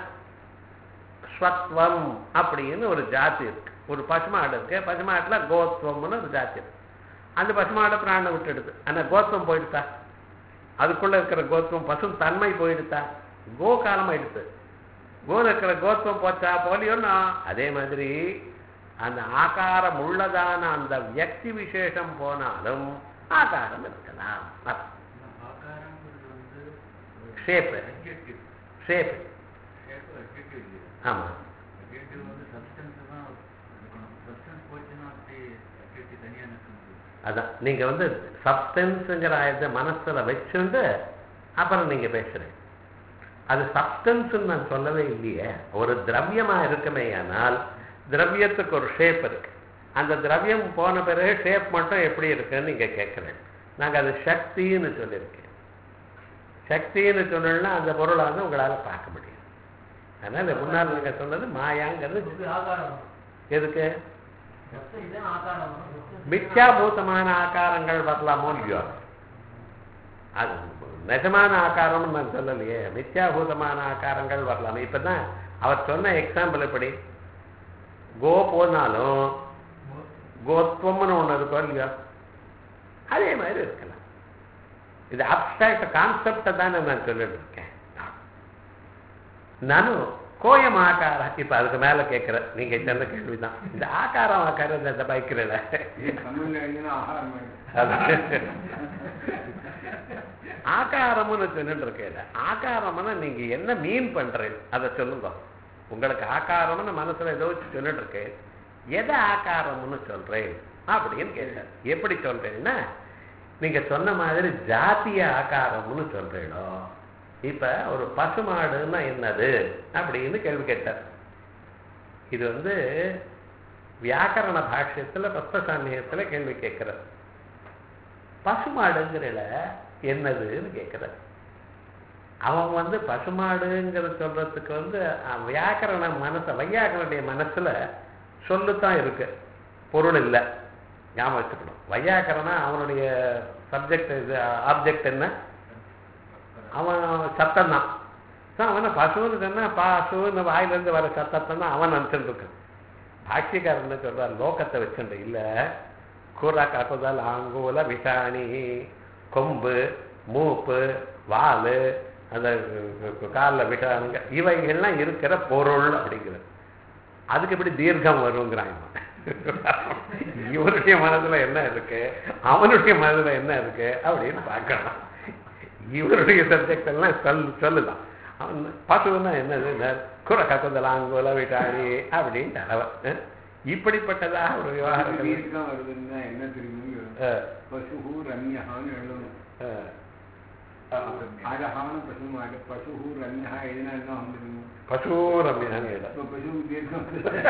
ஸ்வத்வம் அப்படின்னு ஒரு ஜாதி இருக்கு ஒரு பசுமாடு இருக்கு பசுமாட்டுல கோத்வம்னு ஒரு ஜாதி இருக்கு அந்த பசுமாடை பிராணம் விட்டுடுது ஆனா கோத்வம் போயிடுதா அதுக்குள்ள இருக்கிற கோத்வம் பசு தன்மை போயிடுதா கோ காலம் ஆயிடுது கோல இருக்கிற கோத்வம் போச்சா போலியோன்னா அதே மாதிரி அந்த ஆகாரம் உள்ளதான அந்த வியக்தி விசேஷம் போனாலும் ஆகாரம் இருக்கலாம் ஆகாரங்கிறது வந்து shape adjective. Shape shape adjective இல்லையா? ஆமா adjective வந்து substance தான் இருக்கணும். substance போச்சுன்னா அப்படி adjective தனியா நிற்க முடியும். அதான் நீங்க வந்து சப்ஸ்டன்ஸுங்கிற இதை மனசுல வச்சுண்டு அப்புறம் நீங்க பேசுறீங்க அது சப்ஸ்டன்ஸ்ன்னு நான் சொல்லவே இல்லையே ஒரு திரவியமா இருக்குமே ஆனால் திரவியத்துக்கு ஒரு ஷேப் இருக்கு அந்த திரவியம் போன பிறகு ஷேப் மட்டும் எப்படி இருக்குன்னு நீங்க கேட்குறேன் நாங்க அது சக்தின்னு சொல்லியிருக்கேன் சக்தின்னு சொன்னோம்னா அந்த பொருளை வந்து உங்களால பார்க்க முடியும் அதனால முன்னால் நீங்க சொன்னது மாயாங்கிறது இது ஆகாரம் எதுக்கு ஜஸ்ட் இதுதான் ஆகாரம் மித்யாபூதமான ஆகாரங்கள் வரலாமோ இல்லையோ அது நிஜமான ஆகாரம்னு நான் சொல்லலையே மித்யாபூதமான ஆகாரங்கள் வரலாம் இப்பதான் அவர் சொன்ன எக்ஸாம்பிள் எப்படி கோ போனாலும் கோத்வம்னு ஒண்ணு இருக்கோ இல்லையோ அதே மாதிரி இருக்கலாம் இது அப்சாக்ட் கான்செப்டை தானே நான் சொல்லிட்டு இருக்கேன் நானும் கோயம் ஆகாரம் இப்ப அதுக்கு மேல கேட்கிறேன் நீங்க சொன்ன கேள்விதான் இந்த ஆகாரம் ஆகாரம் இந்த பைக்கிறல தமிழ்ல எழுதினா ஆகாரம் ஆயிடும். ஆகாரம்னு சொல்லிட்டு இருக்கேன் ஆகாரம்னா நீங்க என்ன மீன் பண்றீங்க அதை சொல்லுங்க உங்களுக்கு ஆகாரம்னு மனசுல ஏதோ வச்சு சொல்லிட்டு இருக்கேன் எதை ஆகாரம்னு சொல்றேன் அப்படின்னு கேட்டார் எப்படி சொல்றேன்னா நீங்க சொன்ன மாதிரி ஜாத்திய ஆகாரம்னு சொல்றீங்களோ இப்ப ஒரு பசுமாடுன்னா என்னது அப்படின்னு கேள்வி கேட்டார் இது வந்து வியாக்கரண பாஷ்யத்துல பஸ்பசாமியத்துல கேள்வி கேட்கிறார் பசுமாடுங்கிறல என்னதுன்னு கேட்கிறார் அவன் வந்து பசுமாடுங்கிற சொல்றதுக்கு வந்து அஹ், வியாக்கரண மனச வையாக்கரனுடைய மனசுல சொல்லுத்தான் இருக்கு பொருள் இல்லை ஞாபகம் வச்சுக்கணும் வையாக்கரனா அவனுடைய சப்ஜெக்ட் இது ஆப்ஜெக்ட் என்ன அவன் சத்தம் தான் ஸோ அவனை பசுன்னு சொன்னா பசுன்னு வாயிலிருந்து வர சத்தத்தை தான் அவன் நினச்சிட்டு இருக்கான் பாஷ்யக்காரன் என்ன சொல்றார் லோகத்தை வச்சுட்டு இல்ல கூரா கக்குதல் ஆங்கூல விஷாணி கொம்பு மூப்பு வால் அந்த காலில் விஷானுங்க இவைகள்லாம் இருக்கிற பொருள் அப்படிங்கிறது அதுக்கு எப்படி தீர்க்கம் வருங்கிறான் இவன் இவருடைய மனதுல என்ன இருக்கு அவனுடைய மனதுல என்ன இருக்கு அப்படின்னு பார்க்கணும் இவருடைய சப்ஜெக்ட் எல்லாம் சொல் சொல்லுதான் அவன் பசுன்னா என்னது குறை கக்குதலாங்கோல விட்டாடி அப்படின்ட்டு அவன் அஹ், இப்படிப்பட்டதாக ஒரு விவகாரங்கள் தீர்க்கம் வருதுன்னா என்ன தெரியுமோ அஹ், பசுஹு ரம்யஹான்னு எழுதணும் அஹ், அழகான பசு மாடு பசுஹு ரம்யஹா எழுதினா என்ன வந்துருங்க பசூரம்யான்னு இடம் இப்போ பசுவு தீர்க்கம்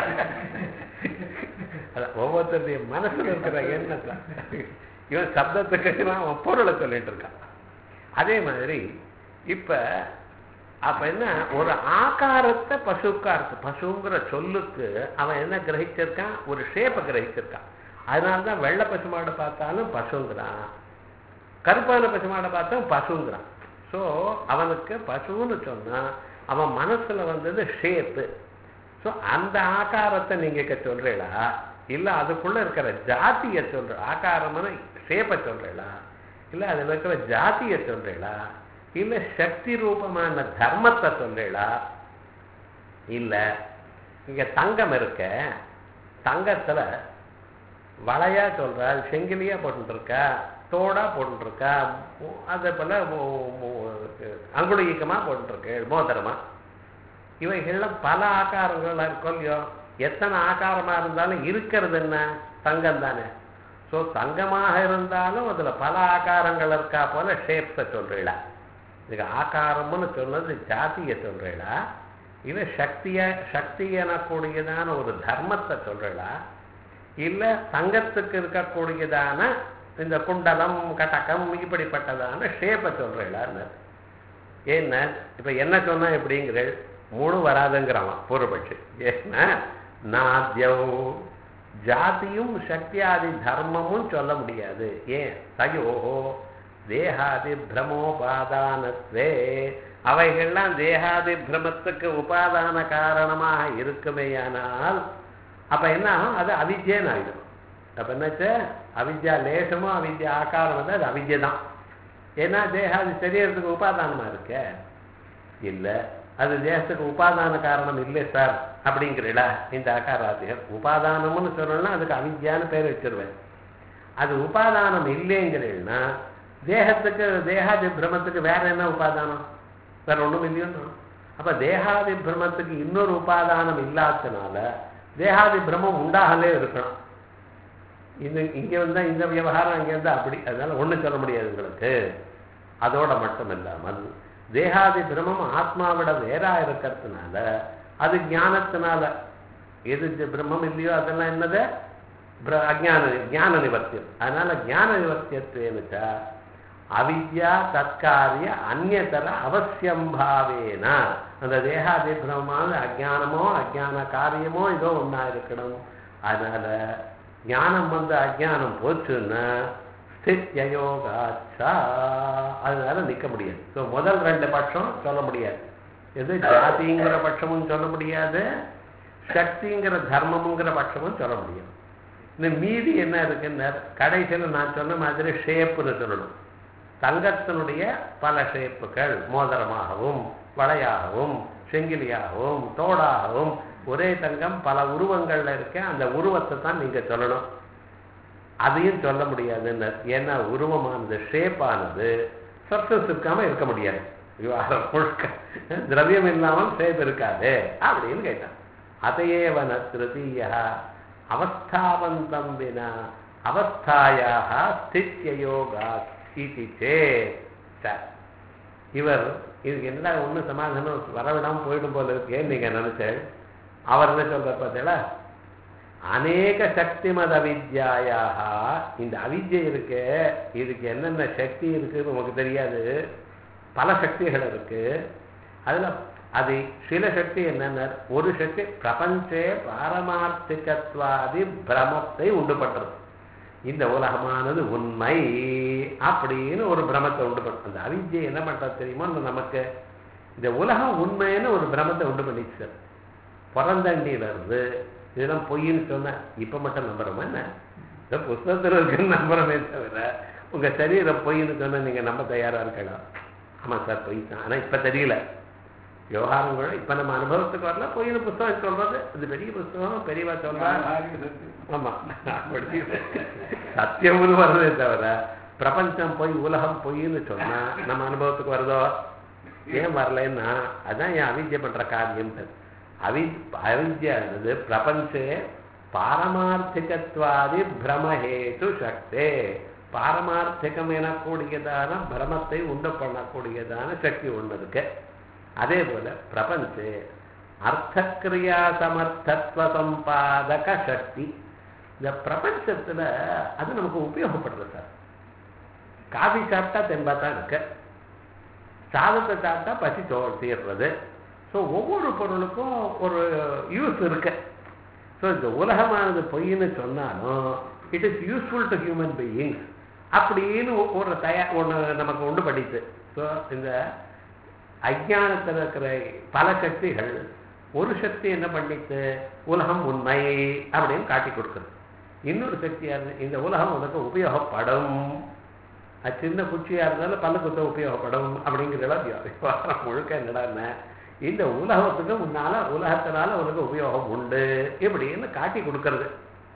அதான் ஒவ்வொருத்தருடைய மனசுல இருக்கிற எண்ணத்தை இவன் சப்தத்துக்கு அவன் பொருளை சொல்லிட்டு இருக்கான் அதே மாதிரி இப்ப அப்ப என்ன ஒரு ஆகாரத்தை பசுக்கா இருக்கு பசுங்கிற சொல்லுக்கு அவன் என்ன கிரகிச்சிருக்கான் ஒரு ஷேப்பை கிரகிச்சிருக்கான் அதனாலதான் வெள்ளை பசு மாடு பார்த்தாலும் பசுங்கிறான் கருப்பான பசு மாடை பார்த்தா பசுங்கிறான் ஸோ அவனுக்கு பசுன்னு சொன்னா அவன் மனசுல வந்தது ஷேப்பு ஸோ அந்த ஆகாரத்தை நீங்க இங்க சொல்றீங்களா இல்ல அதுக்குள்ள இருக்கிற ஜாத்திய சொல்ற ஆகாரம்னு ஷேப்பை சொல்றீங்களா இல்ல அதுல இருக்கிற ஜாத்திய சொல்றீங்களா இல்ல சக்தி ரூபமான தர்மத்தை சொல்றீங்களா இல்ல இங்க தங்கம் இருக்க தங்கத்துல வளையா சொல்றா செங்கிலியா போட்டுருக்கா தோடா போட்டுருக்கா அதே போல மு- மு- அங்குலிகமா போட்டுருக்கு மோதிரமா இவைகள்லாம் பல ஆகாரங்கள்லாம் இருக்கும் இல்லையோ எத்தனை ஆகாரமா இருந்தாலும் இருக்கிறது என்ன தங்கம் தானே ஸோ தங்கமாக இருந்தாலும் அதுல பல ஆகாரங்கள் இருக்கா போல ஷேப்ஸை சொல்றீங்களா இதுக்கு ஆகாரம்னு சொன்னது ஜாதியை சொல்றீங்களா இல்ல சக்திய சக்தி எனக்கூடியதான ஒரு தர்மத்தை சொல்றீங்களா இல்ல தங்கத்துக்கு இருக்கக்கூடியதான இந்த குண்டலம் கட்டகம் இப்படிப்பட்டதான ஷேப்பை சொல்றீங்களான்னு ஏன்னா இப்ப என்ன சொன்னா எப்படிங்கிறீள் மூணு வராதுங்கிறான் பூர்வபட்சி ஏன்னா நாத்தியம் ஜாதியும் சக்தியாதி தர்மமும் சொல்ல முடியாது ஏன் தயோஹோ தேகாதி பிரமோபாதானத்வே அவைகள்லாம் தேகாதி பிரமத்துக்கு உபாதான காரணமாக இருக்குமேயானால் அப்ப என்ன ஆகும் அது அவித்யன்னு ஆயிடும் அப்ப என்னாச்சு அவித்யா லேசமும் அவித்யா ஆகாரம் வந்து அது அவித்யை தான் ஏன்னா தேகாதி சரீரத்துக்கு உபாதானமா இருக்க இல்ல அது தேசத்துக்கு உபாதான காரணம் இல்லை சார் அப்படிங்கிறீடா இந்த ஆகாராத்தியம் உபாதானம்னு சொல்லணும்னா அதுக்கு அவித்யான்னு பேர் வச்சிருவேன் அது உபாதானம் இல்லைங்கிறீங்கன்னா தேகத்துக்கு தேகாதி பிரமத்துக்கு வேற என்ன உபாதானம் வேற ஒண்ணும் இல்லையோன்னு அப்ப தேகாதி பிரமத்துக்கு இன்னொரு உபாதானம் இல்லாததுனால தேகாதி பிரமம் உண்டாகலே இருக்கணும் இது இங்க வந்தா இந்த விவகாரம் அங்க இருந்தா அப்படி அதனால ஒண்ணும் சொல்ல முடியாது உங்களுக்கு அதோட மட்டும் இல்லாமல் தேகாதி பிரமம் ஆத்மாவிட வேறா இருக்கிறதுனால அது ஞானத்தினால எது ஜ- பிரம்மம் இல்லையோ அதெல்லாம் என்னது பிர- அஜ்ஞான ஞான நிவர்த்தியம் அதனால ஞான நிவர்த்தியத்துவேனுச்சா அவித்யா தற்காரிய அந்நியதர அவசியம் பாவேன அந்த தேகாதி பிரமமான அஜானமோ அஜான காரியமோ ஏதோ ஒன்றா இருக்கணும் அதனால ஞானம் வந்து அஜானம் போச்சுன்னா ஸ்தித்யயோகாச்சா அதனால நிற்க முடியாது ஸோ முதல் ரெண்டு பட்சம் சொல்ல முடியாது எது ஜாதிங்கிற பட்சமும் சொல்ல முடியாது சக்திங்கிற தர்மமுங்கிற பட்சமும் சொல்ல முடியாது இந்த மீதி என்ன இருக்குன்னு கடைசியில் நான் சொன்ன மாதிரி ஷேப்புன்னு சொல்லணும் தங்கத்தினுடைய பல ஷேப்புகள் மோதிரமாகவும் வளையாகவும் செங்கிலியாகவும் தோடாகவும் ஒரே தங்கம் பல உருவங்கள்ல இருக்க அந்த உருவத்தை தான் நீங்க சொல்லணும் அதையும் சொல்ல முடியாதுன்னு ஏன்னா உருவமானது ஷேப்பானது சப்சஸ் இருக்காம இருக்க முடியாது விவகாரம் முழுக்க திரவியம் இல்லாமல் ஷேப் இருக்காது அப்படின்னு கேட்டான் அதையேவன திருத்தீய அவஸ்தாவந்தம் வினா அவஸ்தாயாக ஸ்தித்யயோகா இது சேத் சரி. இவர் இதுக்கு என்ன ஒன்றும் சமாதானம் வரவிடாம போயிடும் போல இருக்கேன்னு நீங்க நினைச்சேன் அவர் என்ன சொல்ற பார்த்தீங்களா அநேக சக்திமத அவித்யாயாக இந்த அவித்யை இருக்கு இதுக்கு என்னென்ன சக்தி இருக்குன்னு உமக்கு தெரியாது பல சக்திகள் இருக்கு அதுல அது சில சக்தி என்னென்ன ஒரு சக்தி பிரபஞ்சே பாரமார்த்திகத்வாதி பிரமத்தை உண்டு பண்றது இந்த உலகமானது உண்மை அப்படின்னு ஒரு பிரமத்தை உண்டு பண்ணும் அந்த அவித்யை என்ன பண்றது தெரியுமா இந்த நமக்கு இந்த உலகம் உண்மைன்னு ஒரு பிரமத்தை உண்டு பண்ணிச்சு சார் பிறந்தண்டியில இருந்து இதெல்லாம் பொய்ன்னு சொன்னேன் இப்ப மட்டும் நம்புறோமா என்ன இந்த புஸ்தகத்தில் இருக்குன்னு நம்புறமே தவிர உங்க சரீரம் பொய்ன்னு சொன்னா நீங்க நம்ப தயாரா இருக்கலாம் ஆமா சார் பொய் தான் ஆனா இப்ப தெரியல விவகாரம் கூட இப்ப நம்ம அனுபவத்துக்கு வரல பொய்னு புஸ்தகம் சொல்றது அது பெரிய புஸ்தகம் பெரியவா சொல்றா வியாபாரிக சத்தியம் ஆமா அப்படி சத்தியம்னு வர்றதே தவிர பிரபஞ்சம் பொய் உலகம் பொய்ன்னு சொன்னா நம்ம அனுபவத்துக்கு வருதோ ஏன் வரலைன்னா அதான் என் அவித்யை பண்ற காரியம் அவி அவித்யானது பிரபஞ்சே பாரமார்த்திகத்வாதி பிரமஹேது சக்தே பாரமார்த்திகம் எனக்கூடியதான பிரமத்தை உண்டு பண்ணக்கூடியதான சக்தி ஒண்ணு இருக்கு அதே போல பிரபஞ்சே அர்த்தக்கிரியா சமர்த்தத்துவ சம்பாதக சக்தி இந்த பிரபஞ்சத்துல அது நமக்கு உபயோகப்படுறது சார் காஃபி சாப்பிட்டா தெம்பா தான் இருக்கு சாதத்தை சாப்பிட்டா பசி சோ தீர்றது ஸோ ஒவ்வொரு பொருளுக்கும் ஒரு யூஸ் இருக்கு ஸோ இந்த உலகமானது பொய்ன்னு சொன்னாலும் it is useful to human beings அப்படின்னு ஒ- ஒரு தயா ஒன்று நமக்கு உண்டு படித்து ஸோ இந்த அஜானத்தில் இருக்கிற பல சக்திகள் ஒரு சக்தி என்ன பண்ணிட்டு உலகம் உண்மை அப்படின்னு காட்டி கொடுக்குது இன்னொரு சக்தியாக இந்த உலகம் உனக்கு உபயோகப்படும் அது சின்ன குச்சியா இருந்தாலும் பல்ல குத்த உபயோகப்படும் அப்படிங்கிறதெல்லாம் வியாபாரம் முழுக்க என்னடான்னா இந்த உலகத்துக்கு முன்னால உலகத்தினால உனக்கு உபயோகம் உண்டு இப்படின்னு காட்டி கொடுக்கறது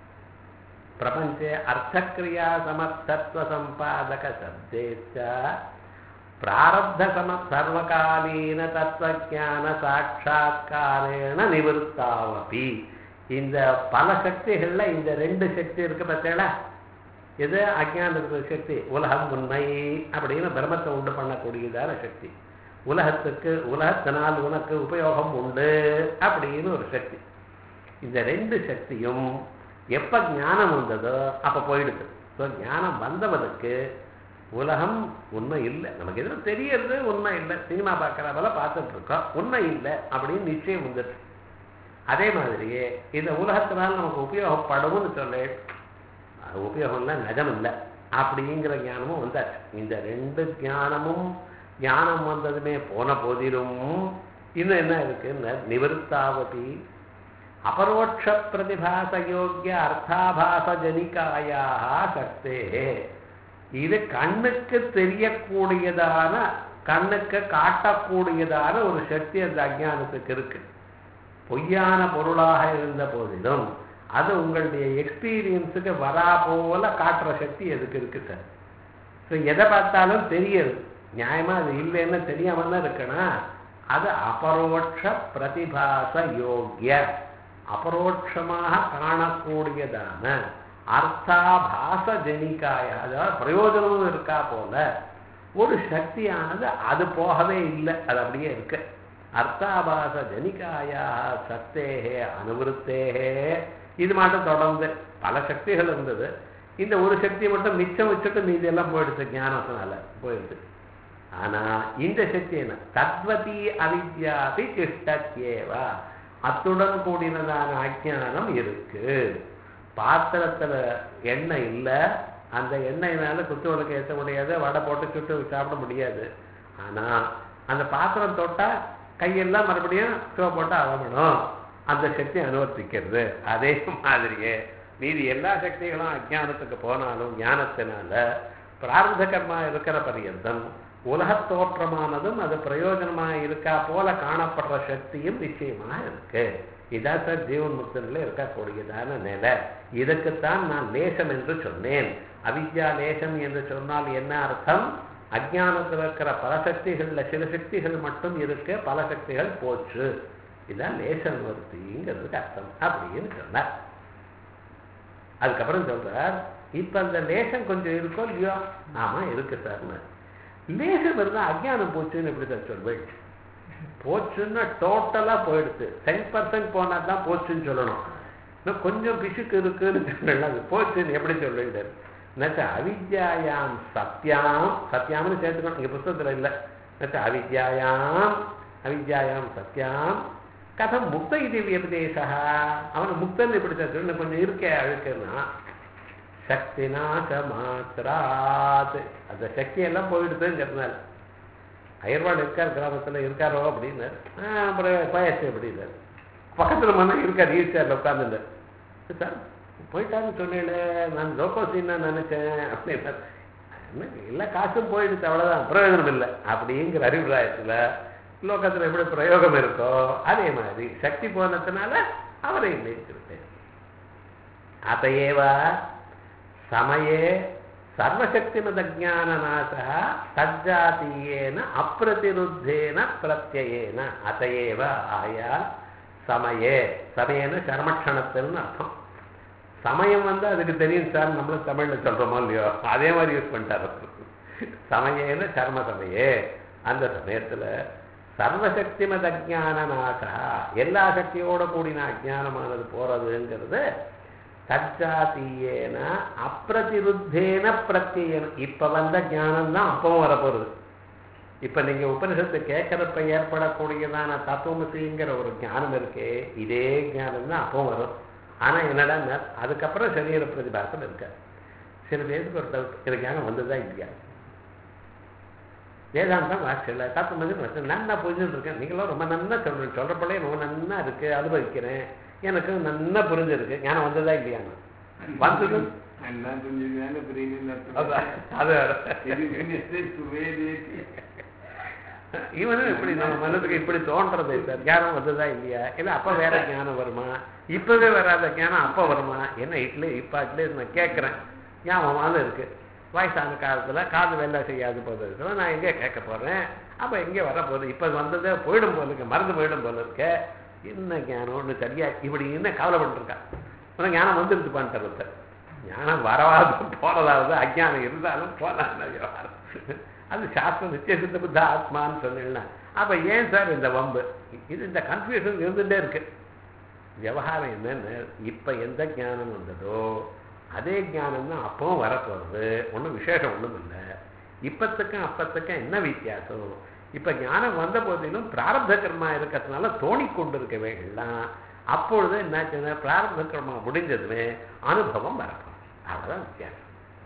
பிரபஞ்சே அர்த்தக்கிரியா சமர்த்தத்துவ சம்பாதக சப்தேச்ச பிராரப்த சம சர்வகாலீன தத்துவஜான சாட்சா்காரேண நிவர்த்தாவபி இந்த பல சக்திகள்ல இந்த ரெண்டு சக்தி இருக்கு பார்த்தீங்களா இது அஜானத்துக்கு சக்தி உலகம் உண்மை அப்படின்னு பிரம்மத்தை உண்டு பண்ணக்கூடியதான சக்தி உலகத்துக்கு உலகத்தினால் உனக்கு உபயோகம் உண்டு அப்படின்னு ஒரு சக்தி இந்த ரெண்டு சக்தியும் எப்ப ஞானம் வந்ததோ அப்ப போயிடுது ஸோ ஞானம் வந்தவனுக்கு உலகம் உண்மை இல்லை நமக்கு எதுவும் தெரியறது உண்மை இல்லை சினிமா பார்க்குற போல பார்த்துட்டு இருக்கோம் உண்மை இல்லை அப்படின்னு நிச்சயம் வந்துட்டு அதே மாதிரியே இந்த உலகத்தினால் நமக்கு உபயோகப்படும்னு சொல்லி அது உபயோகம்னா நிஜம் இல்லை அப்படிங்கிற ஞானமும் வந்தாச்சு இந்த ரெண்டு ஞானமும் ஞானம் வந்ததுமே போன போதிலும் இன்னும் என்ன இருக்குன்னு நிவர்த்தாவதி அபரோட்ச பிரதிபாச யோக்கிய அர்த்தாபாச ஜனிகாயாக சக்தே இது கண்ணுக்கு தெரியக்கூடியதான கண்ணுக்கு காட்டக்கூடியதான ஒரு சக்தி அந்த அஜானத்துக்கு இருக்கு பொய்யான பொருளாக இருந்த போதிலும் அது உங்களுடைய எக்ஸ்பீரியன்ஸுக்கு வரா போல காட்டுற சக்தி எதுக்கு இருக்கு சார் ஸோ எதை பார்த்தாலும் தெரியுது நியாயமா அது இல்லைன்னு தெரியாம தான் இருக்கணும் அது அபரோட்ச பிரதிபாச யோக்கிய அபரோட்சமாக காணக்கூடியதான அர்த்தாபாச ஜனிக்காய அதாவது பிரயோஜனமும் இருக்கா போல ஒரு சக்தியானது அது போகவே இல்லை அது அப்படியே இருக்கு அர்த்தாபாச ஜனிகாயா சக்தேகே அனுவருத்தேகே இது மட்டும் தொடர்ந்து பல சக்திகள் இருந்தது இந்த ஒரு சக்தி மட்டும் மிச்சம் வச்சுட்டு மீதி எல்லாம் போயிடுச்சு ஞானத்தினால போயிடுது ஆனா இந்த சக்தி என்ன தத்வதி அவித்யாபி திஷ்டத்யேவா அத்துடன் கூடினதான அஜானம் இருக்கு பாத்திரத்துல எண்ணெய் இல்லை அந்த எண்ணெயினால குத்து விளக்கு ஏற்ற முடியாது வடை போட்டு சுட்டு சாப்பிட முடியாது ஆனா அந்த பாத்திரம் தொட்டா கையெல்லாம் மறுபடியும் ஸ்டோ போட்டு அவமணும் அந்த சக்தி அனுவர்த்திக்கிறது அதே மாதிரியே மீதி எல்லா சக்திகளும் அஜானத்துக்கு போனாலும் ஞானத்தினால பிரார்த்த கர்மா இருக்கிற பரியந்தம் உலகத் தோற்றமானதும் அது பிரயோஜனமா இருக்கா போல காணப்படுற சக்தியும் நிச்சயமா இருக்கு இதான் சார் ஜீவன் முக்தனில் இருக்கக்கூடியதான நிலை இதுக்குத்தான் நான் லேசம் என்று சொன்னேன் அவித்யா லேசம் என்று சொன்னால் என்ன அர்த்தம் அஜானத்தில் இருக்கிற பல சக்திகள்ல சில சக்திகள் மட்டும் இருக்கு பல சக்திகள் போச்சு இதான் லேசம் வருத்திங்கிறதுக்கு அர்த்தம் அப்படின்னு சொன்னார் அதுக்கப்புறம் சொல்றார் இப்ப அந்த லேசம் கொஞ்சம் இருக்கோ இல்லையோ ஆமா இருக்கு சார்னு லேசம் இருந்தா அஜ்ஞானம் போச்சுன்னு எப்படி சார் சொல்வேன் போச்சுன்னா டோட்டலா போயிடுது டென் பர்சன்ட் போனா தான் போச்சுன்னு சொல்லணும் இன்னும் கொஞ்சம் பிசுக்கு இருக்குன்னு சொல்லலாம் அது போச்சுன்னு எப்படி சொல்லுங்க என்னாச்சா அவித்யாயாம் சத்யாம் சத்யாம்னு சேர்த்துக்கணும் இங்க புத்தகத்துல இல்லை என்னாச்சா அவித்யாயாம் அவித்யாயாம் சத்யாம் கதம் முக்த இது வியபதேசா அவன் முக்தன் எப்படி சார் சொல்லணும் கொஞ்சம் இருக்கே அழுக்குன்னா சக்தி நாச மாத்திராத் அந்த சக்தி எல்லாம் போயிடுதுங்கிறதுனால அயர்வாள் இருக்கார் கிராமத்துல இருக்காரோ அப்படின்னு அப்புறம் பயசு அப்படின்னாரு பக்கத்துல மண்ணா இருக்கார் ஈஸ்டர்ல உட்காந்துட்டு சார் போயிட்டான்னு சொன்னேன் நான் லோகோசின்னா நினைச்சேன் அப்படின்னா என்ன எல்லா காசும் போயிடுச்சு அவ்வளவுதான் பிரயோஜனம் இல்லை அப்படிங்கிற அறிவுராயத்துல லோகத்துல எப்படி பிரயோகம் இருக்கோ அதே மாதிரி சக்தி போனதுனால அவரை நினைச்சிருப்பேன் அதையேவா சமயே சர்வசக்திமதஜானநாசா தஜாத்தீயேன அப்பிரதிருத்தேன பிரத்யேன அதையேவ ஆயால் சமயே சமயேன சர்மக்ஷணத்தில்னு அர்த்தம் சமயம் வந்து அதுக்கு தெரியும் சார் நம்மளும் தமிழ்ல சொல்றோமோ இல்லையோ அதே மாதிரி யூஸ் பண்ணிட்டாரு சமயேன சர்ம சமயே அந்த சமயத்துல சர்வசக்திமத அஜானநாசா எல்லா சக்தியோட கூடின அஜானமானது போறதுங்கிறது தஜாத்தீயேன அப்பிரதிருத்தேன பிரத்யேன இப்ப வந்த ஞானம் தான் அப்பவும் வரப்போகுது இப்ப நீங்க உபனிஷத்து கேட்கறப்ப ஏற்படக்கூடியதான தத்துவமசிங்கிற ஒரு ஞானம் இருக்கே இதே ஞானம் தான் அப்பவும் வரும் ஆனா என்னடா அதுக்கப்புறம் சரீர பிரதிபாசம் இருக்க சில பேருக்கு ஒரு டவுட் இது ஞானம் வந்ததா இல்லையா வேதாந்தம் வாட்சியில் தத்துவமசி வச்சு நன்னா புரிஞ்சுட்டு இருக்கேன் நீங்களும் ரொம்ப நன்னா சொல்றேன் சொல்றப்பலே ரொம்ப நன்னா இருக்கு அனுபவிக்கிறேன் எனக்கு நன்னா புரிஞ்சிருக்கு ஞானம் வந்ததா இல்லையான்னு வந்தது நல்லா புரிஞ்சுதானே புரியுதுன்னு அதான், அர்த்தம். அது இது புண்ணியத்தை சுவேதேதி. இவனும் இப்படி நம்ம மனதுக்கு இப்படி தோன்றதே சார் ஞானம் வந்ததா இல்லையா இல்ல அப்ப வேற ஞானம் வருமா இப்பவே வராத ஞானம் அப்ப வருமா என்ன இட்லி இப்ப இட்லி நான் கேட்கிறேன் ஞாபகமாக இருக்கு வயசான காலத்துல காது வேலை செய்யாது போது இருக்கிறோம் நான் எங்கே கேட்க போறேன் அப்ப எங்கே வர போகுது இப்ப வந்ததே போயிடும் போல இருக்கு மறந்து போயிடும் போல இருக்க என்ன ஞானம்னு சரியா இப்படி என்ன கவலைப்பட்டுருக்கா உனக்கு ஞானம் வந்துருச்சு பண்ணிட்டு ஒருத்தர் ஞானம் வரவாது போறதாவது அஜ்ஞானம் இருந்தாலும் போலாம் அது சாஸ்திரம் நித்தியசித்த புத்த ஆத்மான்னு சொன்னீங்கன்னா அப்ப ஏன் சார் இந்த வம்பு இது இந்த கன்ஃபியூஷன் இருந்துட்டே இருக்கு விவகாரம் என்னன்னு இப்ப எந்த ஞானம் வந்ததோ அதே ஞானம் தான் அப்பவும் வரப்போகுது ஒன்றும் விசேஷம் ஒன்றும் இல்லை இப்பத்துக்கும் அப்பத்துக்கும் என்ன வித்தியாசம் இப்ப ஞானம் வந்த போதிலும் பிராரப்த கர்மா இருக்கிறதுனால தோணிக்கொண்டு இருக்கவைகள்லாம் அப்பொழுது என்னாச்சுன்னா பிராரப்த கர்மா முடிஞ்சதுமே அனுபவம் வரப்போம் அவ்வளவுதான் வித்தியாசம்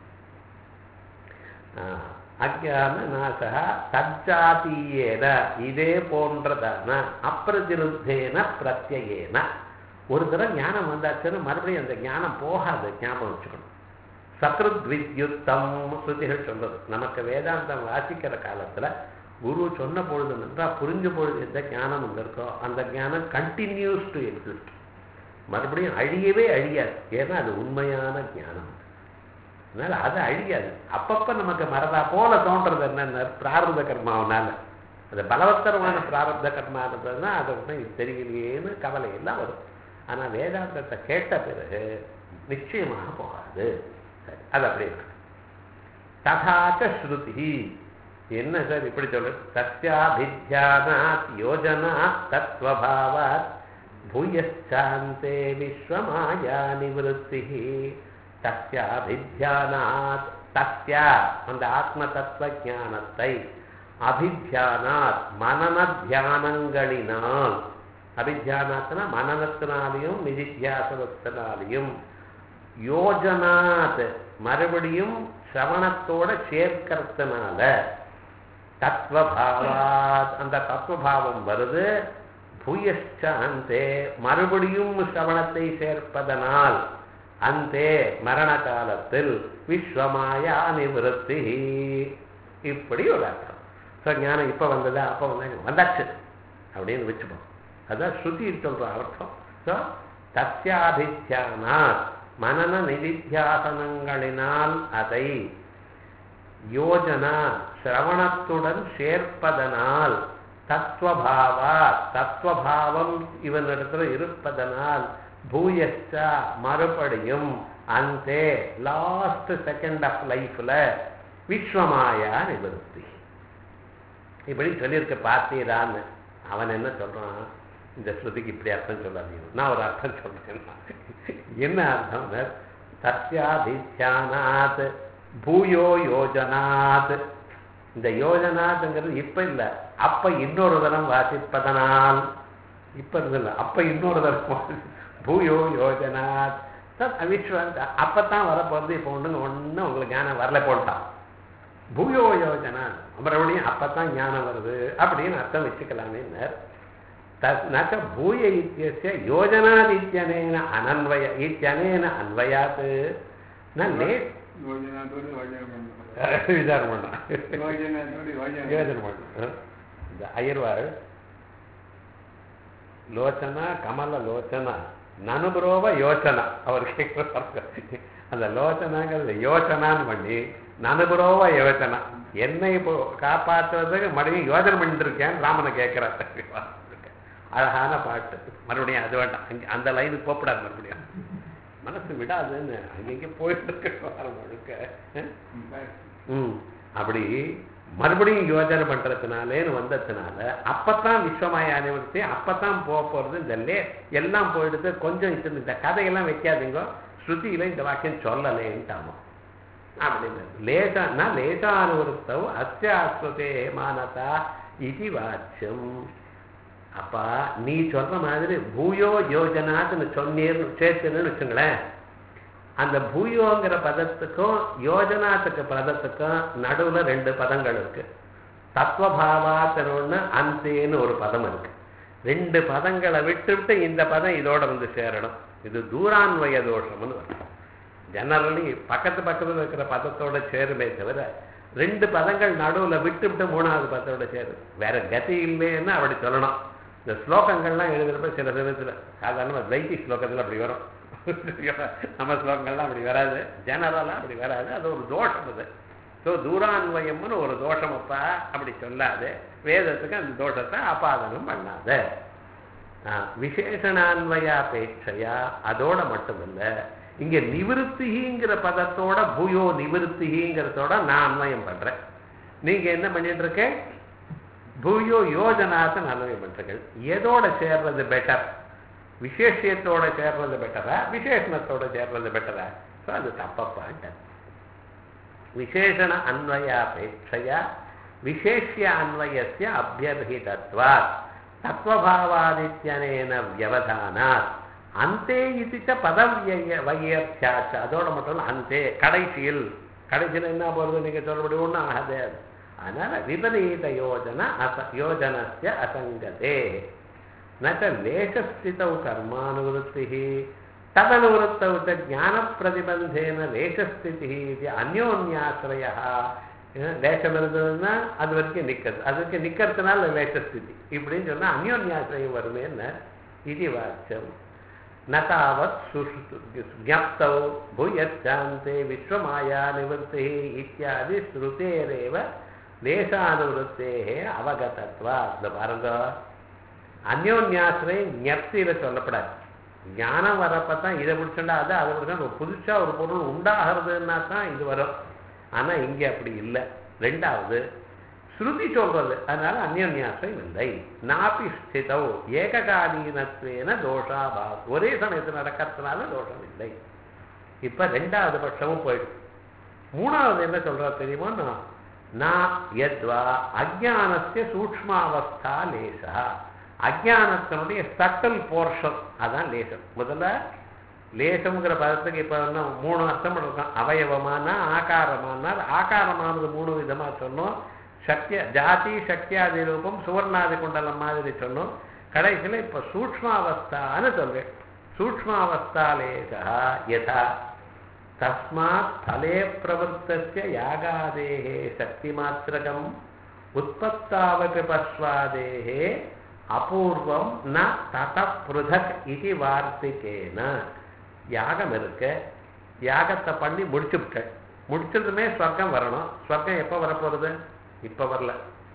ஆஹ், அஜ்ஞான நாசா தஜாத்தீயேன இதே போன்றதான அப்பிரதிருத்தேன பிரத்யேன ஒரு தடவை ஞானம் வந்தாச்சுன்னா மறுபடியும் அந்த ஞானம் போகாது ஞாபகம் வச்சுக்கணும் சத்ருத் வித்யுத்தம் ஸ்ருதிகள் சொல்றது நமக்கு வேதாந்தம் வாசிக்கிற காலத்துல குரு சொன்ன பொழுது நன்றா புரிஞ்ச பொழுது எந்த ஞானம் அங்க இருக்கோ அந்த ஞானம் கண்டினியூஸ் டு எக்ஸிஸ்ட் மறுபடியும் அழியவே அழியாது ஏன்னா அது உண்மையான ஞானம் அதனால அது அழியாது அப்பப்ப நமக்கு மறதா போல தோன்றது என்னன்னா பிராரப்த கர்மாவனால அது பலவத்தரமான பிராரப்த கர்மா இருந்ததுன்னா அது ஒன்றும் இது தெரியலையேன்னு கவலை எல்லாம் வரும் ஆனா வேதாந்தத்தை கேட்ட பிறகு நிச்சயமாக போகாது சரி, அது அப்படி இருக்கு ததாச்ச ஸ்ருதி என்ன சார் இப்படி சொல்லு சத்யாபித்யானாத் யோஜனா தத்வபாவாத் பூயச்சாந்தே விஸ்வமாயா நிவத்தி தஸ்யாபித்யானாத் தஸ்யா அந்த ஆத்ம தத்துவ ஞானத்தை அபித்யானாத் மனன தியானங்களினால் அபித்யானாத்னா மனநத்தினாலையும் நிதித்தியாசனத்தினாலையும் யோஜனாத் மறுபடியும் சிரவணத்தோட சேர்க்கறதுனால தத்வபாவாத் அந்த தத்துவபாவம் வருது பூயஷ்டாந்தே மறுபடியும் சிரவணத்தை சேர்ப்பதனால் அந்தே மரண காலத்தில் விஸ்வமாயா நிவத்தி இப்படி ஒரு அர்த்தம் ஸோ ஞானம் இப்போ வந்ததா அப்போ வந்தாங்க வந்தாச்சு அப்படின்னு வச்சுப்போம் அதான் ஸ்ருதி சொல்ற அர்த்தம் ஸோ தஸ்யாபித்யானாத் மனன நிதித்தியாசனங்களினால் அதை யோஜனா சிரவணத்துடன் சேர்ப்பதனால் தத்துவபாவா தத்துவபாவம் இவனிடத்துல இருப்பதனால் பூயஸ்டா மறுபடியும் அந்த லாஸ்ட் செகண்ட் ஆஃப் லைஃப்ல விஸ்வமாயா நிவர்த்தி இப்படி சொல்லியிருக்க பார்த்தீரான்னு அவன் என்ன சொல்றான் இந்த ஸ்ருதிக்கு இப்படி அர்த்தம் சொல்லாதீங்க நான் ஒரு அர்த்தம் சொல்றேன் என்ன அர்த்தம் தஸ்யாதித்யானாத் பூயோ யோஜனாத் இந்த யோஜனாத்ங்கிறது இப்ப இல்லை அப்ப இன்னொரு தரம் வாசிப்பதனால் இப்ப இல்லை அப்ப இன்னொரு தரம் வாசி- பூயோ யோஜனாத் தத் அவிஸ்வந்த அப்பத்தான் வரப்போறது இப்போ ஒண்ணுங்க ஒன்றும் உங்களுக்கு ஞானம் வரல போட்டான் பூயோ யோஜனா மறுபடியும் அப்பத்தான் ஞானம் வருது அப்படின்னு அர்த்தம் வச்சுக்கலாமே நச்ச பூய இத்தியஸ்ய யோஜனாதித்யனேன அனன்வய இத்தியனேன அன்வயாத் ந லேட் யோஜனாத்தோடு யோஜனை பண்ணுறோம் விசாரம் பண்ணான் யோஜனாத்தோடு யோஜனை யோஜனை பண்ணான் இந்த அயர்வாள் லோச்சனா கமல லோச்சனா நனுபுரோவ யோசனா அவர் கேட்கிறார் அந்த லோச்சனாங்கிறது யோசனான்னு பண்ணி நனுபுரோவ யோசனா என்னை இப்போ காப்பாற்றுறதுக்கு மறுபடியும் யோஜனை பண்ணிட்டு இருக்கேன் ராமனை கேட்கிறார் அழகான பாட்டு மறுபடியும் அது வேண்டாம் அங்க- அந்த லைனுக்கு போகக்கூடாது மறுபடியும் மனசு விடாதுன்னு அங்கங்கே போயிட்டு இருக்க வாரம் முழுக்க அஹ்? ம் அப்படி மறுபடியும் யோஜனை பண்றதுனாலேன்னு வந்ததுனால அப்பத்தான் விஸ்வமாய அனுபவத்தை அப்பத்தான் போக போறது இந்த லே எல்லாம் போயிடுது கொஞ்சம் இது இந்த கதையெல்லாம் வைக்காதீங்க ஸ்ருதியில இந்த வாக்கியம் சொல்லலேன்ட்டாமோ அப்படின்னு லேசான்னா லேசானுவருத்தவ் அத்தியாஸ்வதே மானதா இது வாச்சியம் அப்பா நீ சொல்ற மாதிரி பூயோ யோஜனாத்துன்னு சொன்னீர்னு சேர்த்துன்னு வச்சுங்களேன் அந்த பூயோங்கிற பதத்துக்கும் யோஜனாத்துக்கு பதத்துக்கும் நடுவுல ரெண்டு பதங்கள் இருக்கு தத்துவபாவாத்தன ஒண்ணு அந்தேன்னு ஒரு பதம் இருக்கு ரெண்டு பதங்களை விட்டுவிட்டு இந்த பதம் இதோட வந்து சேரணும் இது தூரான்வய தோஷம்னு வரும் ஜெனரலி பக்கத்து பக்கத்துல இருக்கிற பதத்தோட சேருமே தவிர ரெண்டு பதங்கள் நடுவுல விட்டு விட்டு மூணாவது பதத்தோட சேரும் வேற கதி இல்லைன்னு அப்படி சொல்லணும் இந்த ஸ்லோகங்கள்லாம் எழுதுறப்ப சில விதத்துல சாதாரண வைத்தி ஸ்லோகத்துல அப்படி வரும் நம்ம ஸ்லோகங்கள்லாம் அப்படி வராது ஜெனரலாக அப்படி வராது அது ஒரு தோஷம் அது ஸோ தூரான்வயம்னு ஒரு தோஷம் அப்பா அப்படி சொல்லாது வேதத்துக்கு அந்த தோஷத்தை அபாதனம் பண்ணாத விசேஷணான்வயாபேட்சையா அதோட மட்டுமில்ல இங்க நிவிருத்திங்கிற பதத்தோட பூயோ நிவிருத்திங்கிறதோட நான் அன்வயம் பண்றேன் நீங்க என்ன பண்ணிட்டு இருக்க பூயோ யோஜனாத்தை அன்வயம் பண்றீர்கள் எதோட சேர்றது பெட்டர் விசேஷியத்தோட சேர்றது பெட்டரா விசேஷணத்தோட சேர்றது பெட்டரா ஸோ அது தப்பப்பாட்ட விசேஷண அன்வயாபேட்சையா விசேஷ்ய அன்வயசிய அபியர்ஹிதத்வாத் தத்வபாவாதித்யனேன வியவதானாத் அந்தே இது பதவிய வையர்த்தியாச்ச அதோட மட்டும் இல்ல, அந்தே கடைசியில் கடைசியில் என்ன போறது நீங்க சொல்லபடி ஒன்றும் ஆகாது அது அதனால விபரீத யோஜன அச யோஜனஸ்ய அசங்கதே ந ச லேசஸ்திதௌ கர்மானுவருத்திः ததனுவருத்தौ ச ஞானப்பிரதிபந்தேன லேசஸ்திதிः இது அந்யோன்யாசிரயः அஹ் லேசம் இருந்ததுன்னா அது வரைக்கும் நிற்கிறது அதுக்கு நிற்கிறதுனால லேசஸ்திதி இப்படின்னு சொன்னா அந்யோன்யாசிரயம் வருமேன்னு இது வாச்சம் न तावत् सुषु ज्ञप्तौ भूयश्चान्ते विश्वमाया निवृत्तिः इत्यादि श्रुतेरेव லேசானுவருத்தேக அவகதத்வா இந்த பாருங்க அந்யோன்யாசிரியம் ஞப்தியில சொல்லப்படாது ஞானம் வரப்ப தான் இதை பிடிச்சண்டா அதை அதை பிடிச்சா புதுசா ஒரு பொருள் உண்டாகிறதுன்னா தான் இது வரும் ஆனா இங்க அப்படி இல்லை ரெண்டாவது ஸ்ருதி சொல்றது அதனால அந்யோன்யாசம் இல்லை நாபி ஸ்திதௌ ஏககாலீனத்வேன தோஷாபா ஒரே சமயத்தில் நடக்கிறதுனால தோஷம் இல்லை இப்ப ரெண்டாவது பட்சமும் போயிடும் மூணாவது என்ன சொல்றா தெரியுமா நான் யத்வா அஜானஸ்ய சூக்ஷ்மாவஸ்தா லேசா அஜானத்தினுடைய சட்டல் போர்ஷன் அதான் லேசம் முதல்ல லேசம்ங்கிற பதத்துக்கு இப்போ இன்னும் மூணு அர்த்தம் இருக்கும் அவயவமான ஆகாரமான ஆகாரமானது மூணு விதமா சொன்னோம் சக்திய ஜாதி சக்தியாதி ரூபம் சுவர்ணாதி குண்டலம் மாதிரி சொன்னோம் கடைசியில் இப்போ சூக்ஷ்மாவஸ்தான்னு சொல்றேன் சூக்ஷ்மாவஸ்தா லேசா யதா தஸ்மாத் பலே பிரவருத்தஸ்ய யாகாதேः சக்திமாத்திரகம் உற்பத்தாவபி பஸ்வாதேः அபூர்வம் ந தத பிருதக் இது வார்த்திகேன யாகம் இருக்கு யாகத்தை பண்ணி முடிச்சுவிட்டேன் முடிச்சதுமே ஸ்வர்க்கம் வரணும் ஸ்வர்க்கம் எப்போ வரப்போகிறது இப்போ வரல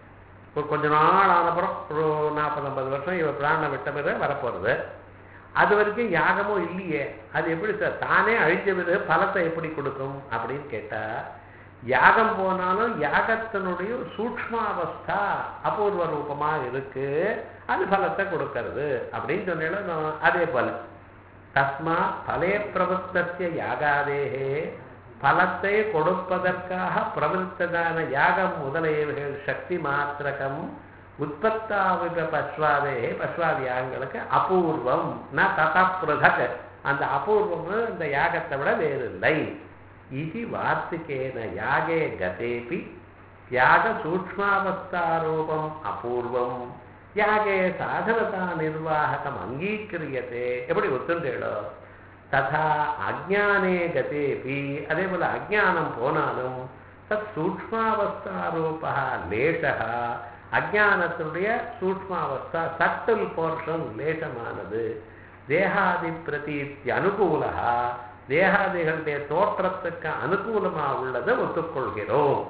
ஒரு கொஞ்ச நாள் ஆனப்புறம் ஒரு நாற்பது ஐம்பது வருஷம் இவ பிராணம் விட்ட பிறகு வரப்போகிறது அது வரைக்கும் யாகமும் இல்லையே அது எப்படி சார் தானே அழிஞ்ச பிறகு பலத்தை எப்படி கொடுக்கும் அப்படின்னு கேட்டா யாகம் போனாலும் யாகத்தினுடைய சூக்ஷ்மாவஸ்தா அபூர்வ ரூபமா இருக்கு அது பலத்தை கொடுக்கறது அப்படின்னு சொன்னாலும் அதே போல தஸ்மா பலே பிரவருத்தசிய யாகாதேகே பலத்தை கொடுப்பதற்காக பிரவருத்ததான யாகம் முதலியவைகள் சக்தி மாத்திரகம் உற்பத்தாவிக பஸ்வாதே பஸ்வாதி யாகங்களுக்கு அபூர்வம் ந தத பிரதக் அந்த அபூர்வம் அந்த யாகத்தை விட வேறில்லை இது வார்த்திகேன யாகே கதேபி யாக சூக்ஷ்மாவஸ்தாரூபம் அபூர்வம் யாகே சாதனதா நிர்வாககம் அங்கீக்கிரியதே எப்படி ஒத்துண்டேளோ ததா அஜானே கதேபி அதே போல அஜானம் போனாலும் தத் சூக்ஷ்மாவஸ்தாரூபா லேசா அஜானத்தினுடைய சூக்ஷ்மாவஸ்தா சட்டல் போர்ஷன் லேசமானது தேகாதி பிரதீத்தி அனுகூலா தேகாதிகளுடைய தோற்றத்துக்கு அனுகூலமா உள்ளதை ஒத்துக்கொள்கிறோம்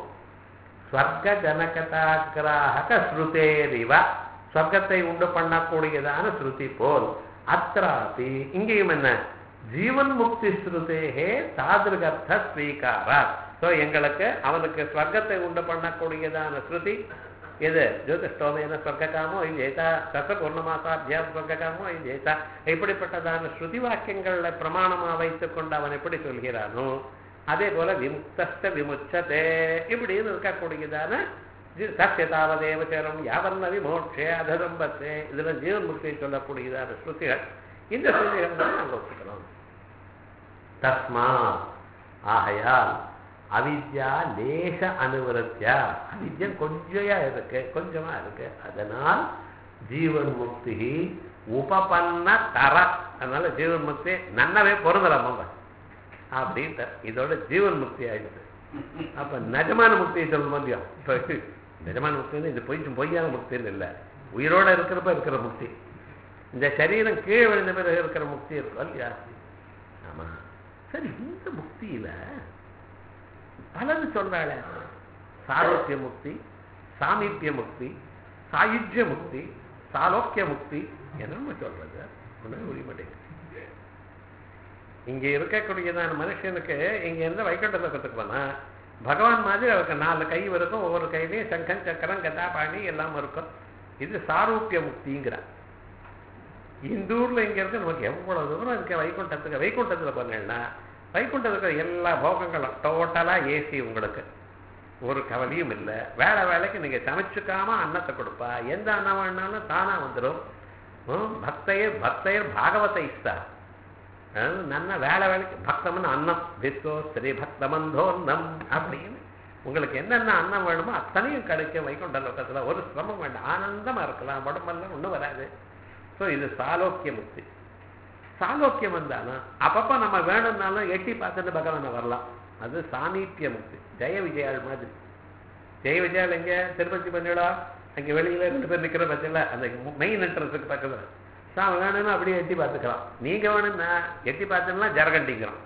ஸ்வர்க ஜனகதாகிராக ஸ்ருதேரிவ ஸ்வர்க்கத்தை உண்டு பண்ணக்கூடியதான ஸ்ருதி போல் அத்ராபி இங்கேயும் என்ன ஜீவன் முக்தி ஸ்ருதேகே தாதிருகர்த்த ஸ்வீகாரா ஸோ எங்களுக்கு அவனுக்கு ஸ்வர்க்கத்தை உண்டு பண்ணக்கூடியதான ஸ்ருதி எது ஜோதிஷ்டோமேன ஸ்வர்க்காமோ ஜெயித்தா சச பூர்ணமாசாத்தியா ஸ்வர்க்காமோ ஜெயித்தா இப்படிப்பட்டதான ஸ்ருதி வாக்கியங்கள்ல பிரமாணமா வைத்துக் கொண்டு அவன் எப்படி சொல்கிறானோ அதே போல விமுக்த விமுச்சதே இப்படின்னு இருக்கக்கூடியதான சத்தியதாவதேவச்சரம் யாவன்ன விமோட்சே அதரம்பத்தே இதுல ஜீவன் முக்தியை சொல்லக்கூடியதான ஸ்ருதிகள் இந்த ஸ்ருதிகள் தான் நாங்கள் ஒத்துக்கிறோம் தஸ்மா ஆகையால் அவித்யா லேச அனுவரத்தியா அவித்யம் கொஞ்சயா இருக்கு கொஞ்சமா இருக்கு அதனால் ஜீவன் முக்தி உபபன்ன தர அதனால ஜீவன் முக்தி நன்னவே பொருந்தலாமாங்க அப்படின்ட்டு இதோட ஜீவன் முக்தி ஆயிடுது அப்ப நிஜமான முக்தியை சொல்ல முடியும் இப்ப நிஜமான முக்தின்னு இது பொய் பொய்யான முக்தின்னு இல்லை உயிரோட இருக்கிறப்ப இருக்கிற முக்தி இந்த சரீரம் கீழே விழுந்த பிறகு இருக்கிற முக்தி இருக்கும் இல்லையா ஆமா சரி இந்த முக்தியில பலது சொல்றாள சாரோக்கிய முக்தி சாமீபிய முக்தி சாயுஜ்ய முக்தி சாலோக்கிய முக்தி என்னன்னு சொல்றது ஒன்றும் புரிய மாட்டேங்குது இங்க இருக்கக்கூடியதான மனுஷனுக்கு இங்க இருந்து வைகுண்ட லோகத்துக்கு போனா பகவான் மாதிரி அவருக்கு நாலு கை இருக்கும் ஒவ்வொரு கையிலையும் சங்கம் சக்கரம் கதா பாணி எல்லாம் இருக்கும் இது சாரூப்பிய முக்திங்கிறார் இந்த ஊர்ல இங்க இருக்கு நமக்கு எவ்வளவு தூரம் இருக்கு வைகுண்டத்துக்கு வைகுண்டத்துல போனேன்னா வைகுண்டத்துக்கு எல்லா போகங்களும் டோட்டலா ஏசி உங்களுக்கு ஒரு கவலையும் இல்லை வேலை வேலைக்கு நீங்க சமைச்சுக்காம அன்னத்தை கொடுப்பா எந்த அன்னம் வேணாலும் தானா வந்துடும் பக்தையர் பக்தையர் பாகவத இஷ்டா நன்ன வேலை வேலைக்கு பக்தம்னு அன்னம் வித்தோ ஸ்ரீ பக்தமந்தோன்னம் அப்படின்னு உங்களுக்கு என்னென்ன அன்னம் வேணுமோ அத்தனையும் கிடைக்கும் வைகுண்ட லோகத்துல ஒரு சிரமம் வேண்டாம் ஆனந்தமா இருக்கலாம் உடம்பெல்லாம் ஒன்றும் வராது ஸோ இது சாலோக்கிய முக்தி சாலோக்கியம் வந்தாலும் அப்பப்போ நம்ம வேணும்னாலும் எட்டி பார்த்துட்டு பகவானை வரலாம் அது சாமீப்பிய முக்தி ஜெய விஜயாள் மாதிரி ஜெய விஜயாள் எங்க திருப்பதி பண்ணிடா அங்கே வெளியில ரெண்டு பேர் நிற்கிற பட்சத்தில் அந்த மெயின் என்ட்ரன்ஸுக்கு பக்கத்தில் சாமி வேணும்னா அப்படியே எட்டி பார்த்துக்கலாம் நீங்க வேணும்னா எட்டி பார்த்தோம்னா ஜரகண்டிங்கிறோம்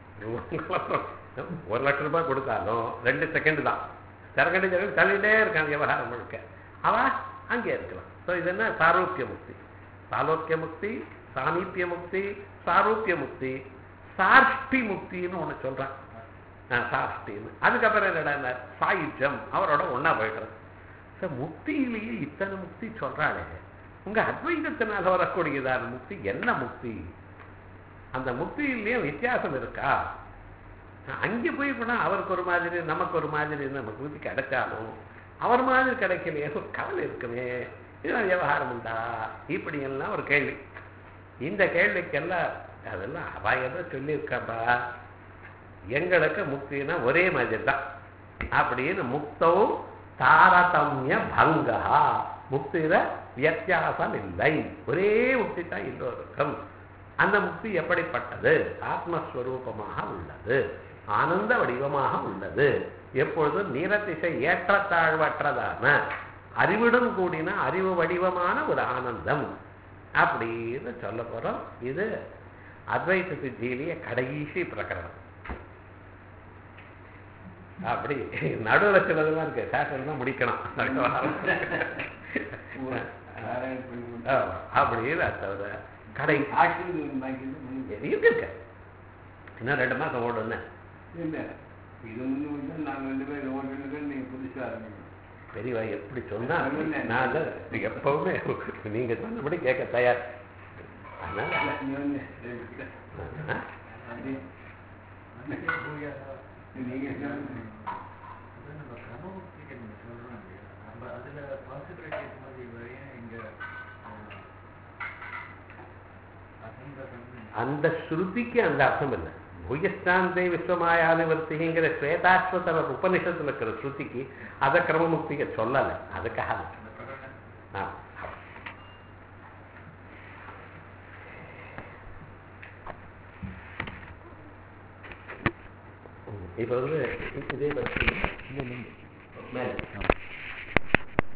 ஒரு லட்சம் ரூபாய் கொடுத்தாலும் ரெண்டு செகண்ட் தான் ஜரகண்டி ஜரகண்டி தள்ளிட்டே இருக்கான் விவகாரம் முழுக்க அவ அங்கே இருக்கலாம் ஸோ இது என்ன சாரோக்கிய முக்தி சாலோக்கிய முக்தி சாமீப்பிய முக்தி சாரூப்பிய முக்தி சாஷ்டி முக்தின்னு ஒன்று சொல்றான் சாஷ்டின்னு அதுக்கப்புறம் என்னடா சாயுஜம் அவரோட ஒன்னா போயிடுறது சார் முக்தியிலேயே இத்தனை முக்தி சொல்றாளே உங்க அத்வைதத்தினால வரக்கூடியதான முக்தி என்ன முக்தி அந்த முக்தியிலேயே வித்தியாசம் இருக்கா அங்கே போய் போனா அவருக்கு ஒரு மாதிரி நமக்கு ஒரு மாதிரி நமக்கு முக்தி கிடைச்சாலும் அவர் மாதிரி கிடைக்கலையே ஒரு கவலை இருக்குமே இதெல்லாம் விவகாரம் உண்டா இப்படி எல்லாம் ஒரு கேள்வி இந்த கேள்விக்கெல்லாம் அதெல்லாம் அவ எதோ சொல்லியிருக்காப்பா எங்களுக்கு முக்தினா ஒரே மாதிரி தான் அப்படின்னு முக்தௌ தாரதமிய பங்கா முக்தியில வித்தியாசம் இல்லை ஒரே முக்தி தான் எல்லோருக்கும் அந்த முக்தி எப்படிப்பட்டது ஆத்மஸ்வரூபமாக உள்ளது ஆனந்த வடிவமாக உள்ளது எப்பொழுதும் நிறத்திசை ஏற்றத்தாழ்வற்றதான அறிவுடன் கூடின அறிவு வடிவமான ஒரு ஆனந்தம் அப்படின்னு சொல்ல போறோம் இது அத்வைத சித்தியிலேயே கடைசி பிரகரணம் அப்படி நடுவில் சிலதெல்லாம் இருக்கு சாஸ்திரம் தான் முடிக்கணும் நாராயண பெருமாள். ஆமா, அப்படின்னு தவிர கடை ஆசீர்வாதம் வாங்கிட்டு முடிஞ்சு. இருக்கு இருக்கு இன்னும் ரெண்டு மாசம் ஓடுன்னு இல்ல இது முன்னு வந்து நாங்க ரெண்டு பேரும் ஓட்டுனது நீங்க புதுசா ஆரம்பிக்கணும் பெரியவா எப்படி சொன்னா நான் தான் எப்பவுமே நீங்க சொன்னபடி கேட்க தயார் அதனால நீ வந்து ரெண்டு ஆ, அது அதுக்கே பூயா நீங்க சொன்ன- அது நம்ம கிரமமுக்திக்கு நீங்க சொல்றோம் இல்லையா நம்ம அதுல பாசிபிலிட்டிஸ் மாதிரி வரையும் இங்க அஹ், அசங்கதம் அந்த ஸ்ருதிக்கு அந்த அர்த்தம் இல்லை பூயஸ்தாந்தே விஸ்வமாயாதிவர்த்திங்கிற ஸ்வேதாஸ்வதர உபனிஷத்துல இருக்கிற ஸ்ருதிக்கு அதை கிரமமுக்திக்கு சொல்லலை அதுக்காக அந்த பிரகடனம் ஆ. இப்போ வந்து இதே பற்றி மேலே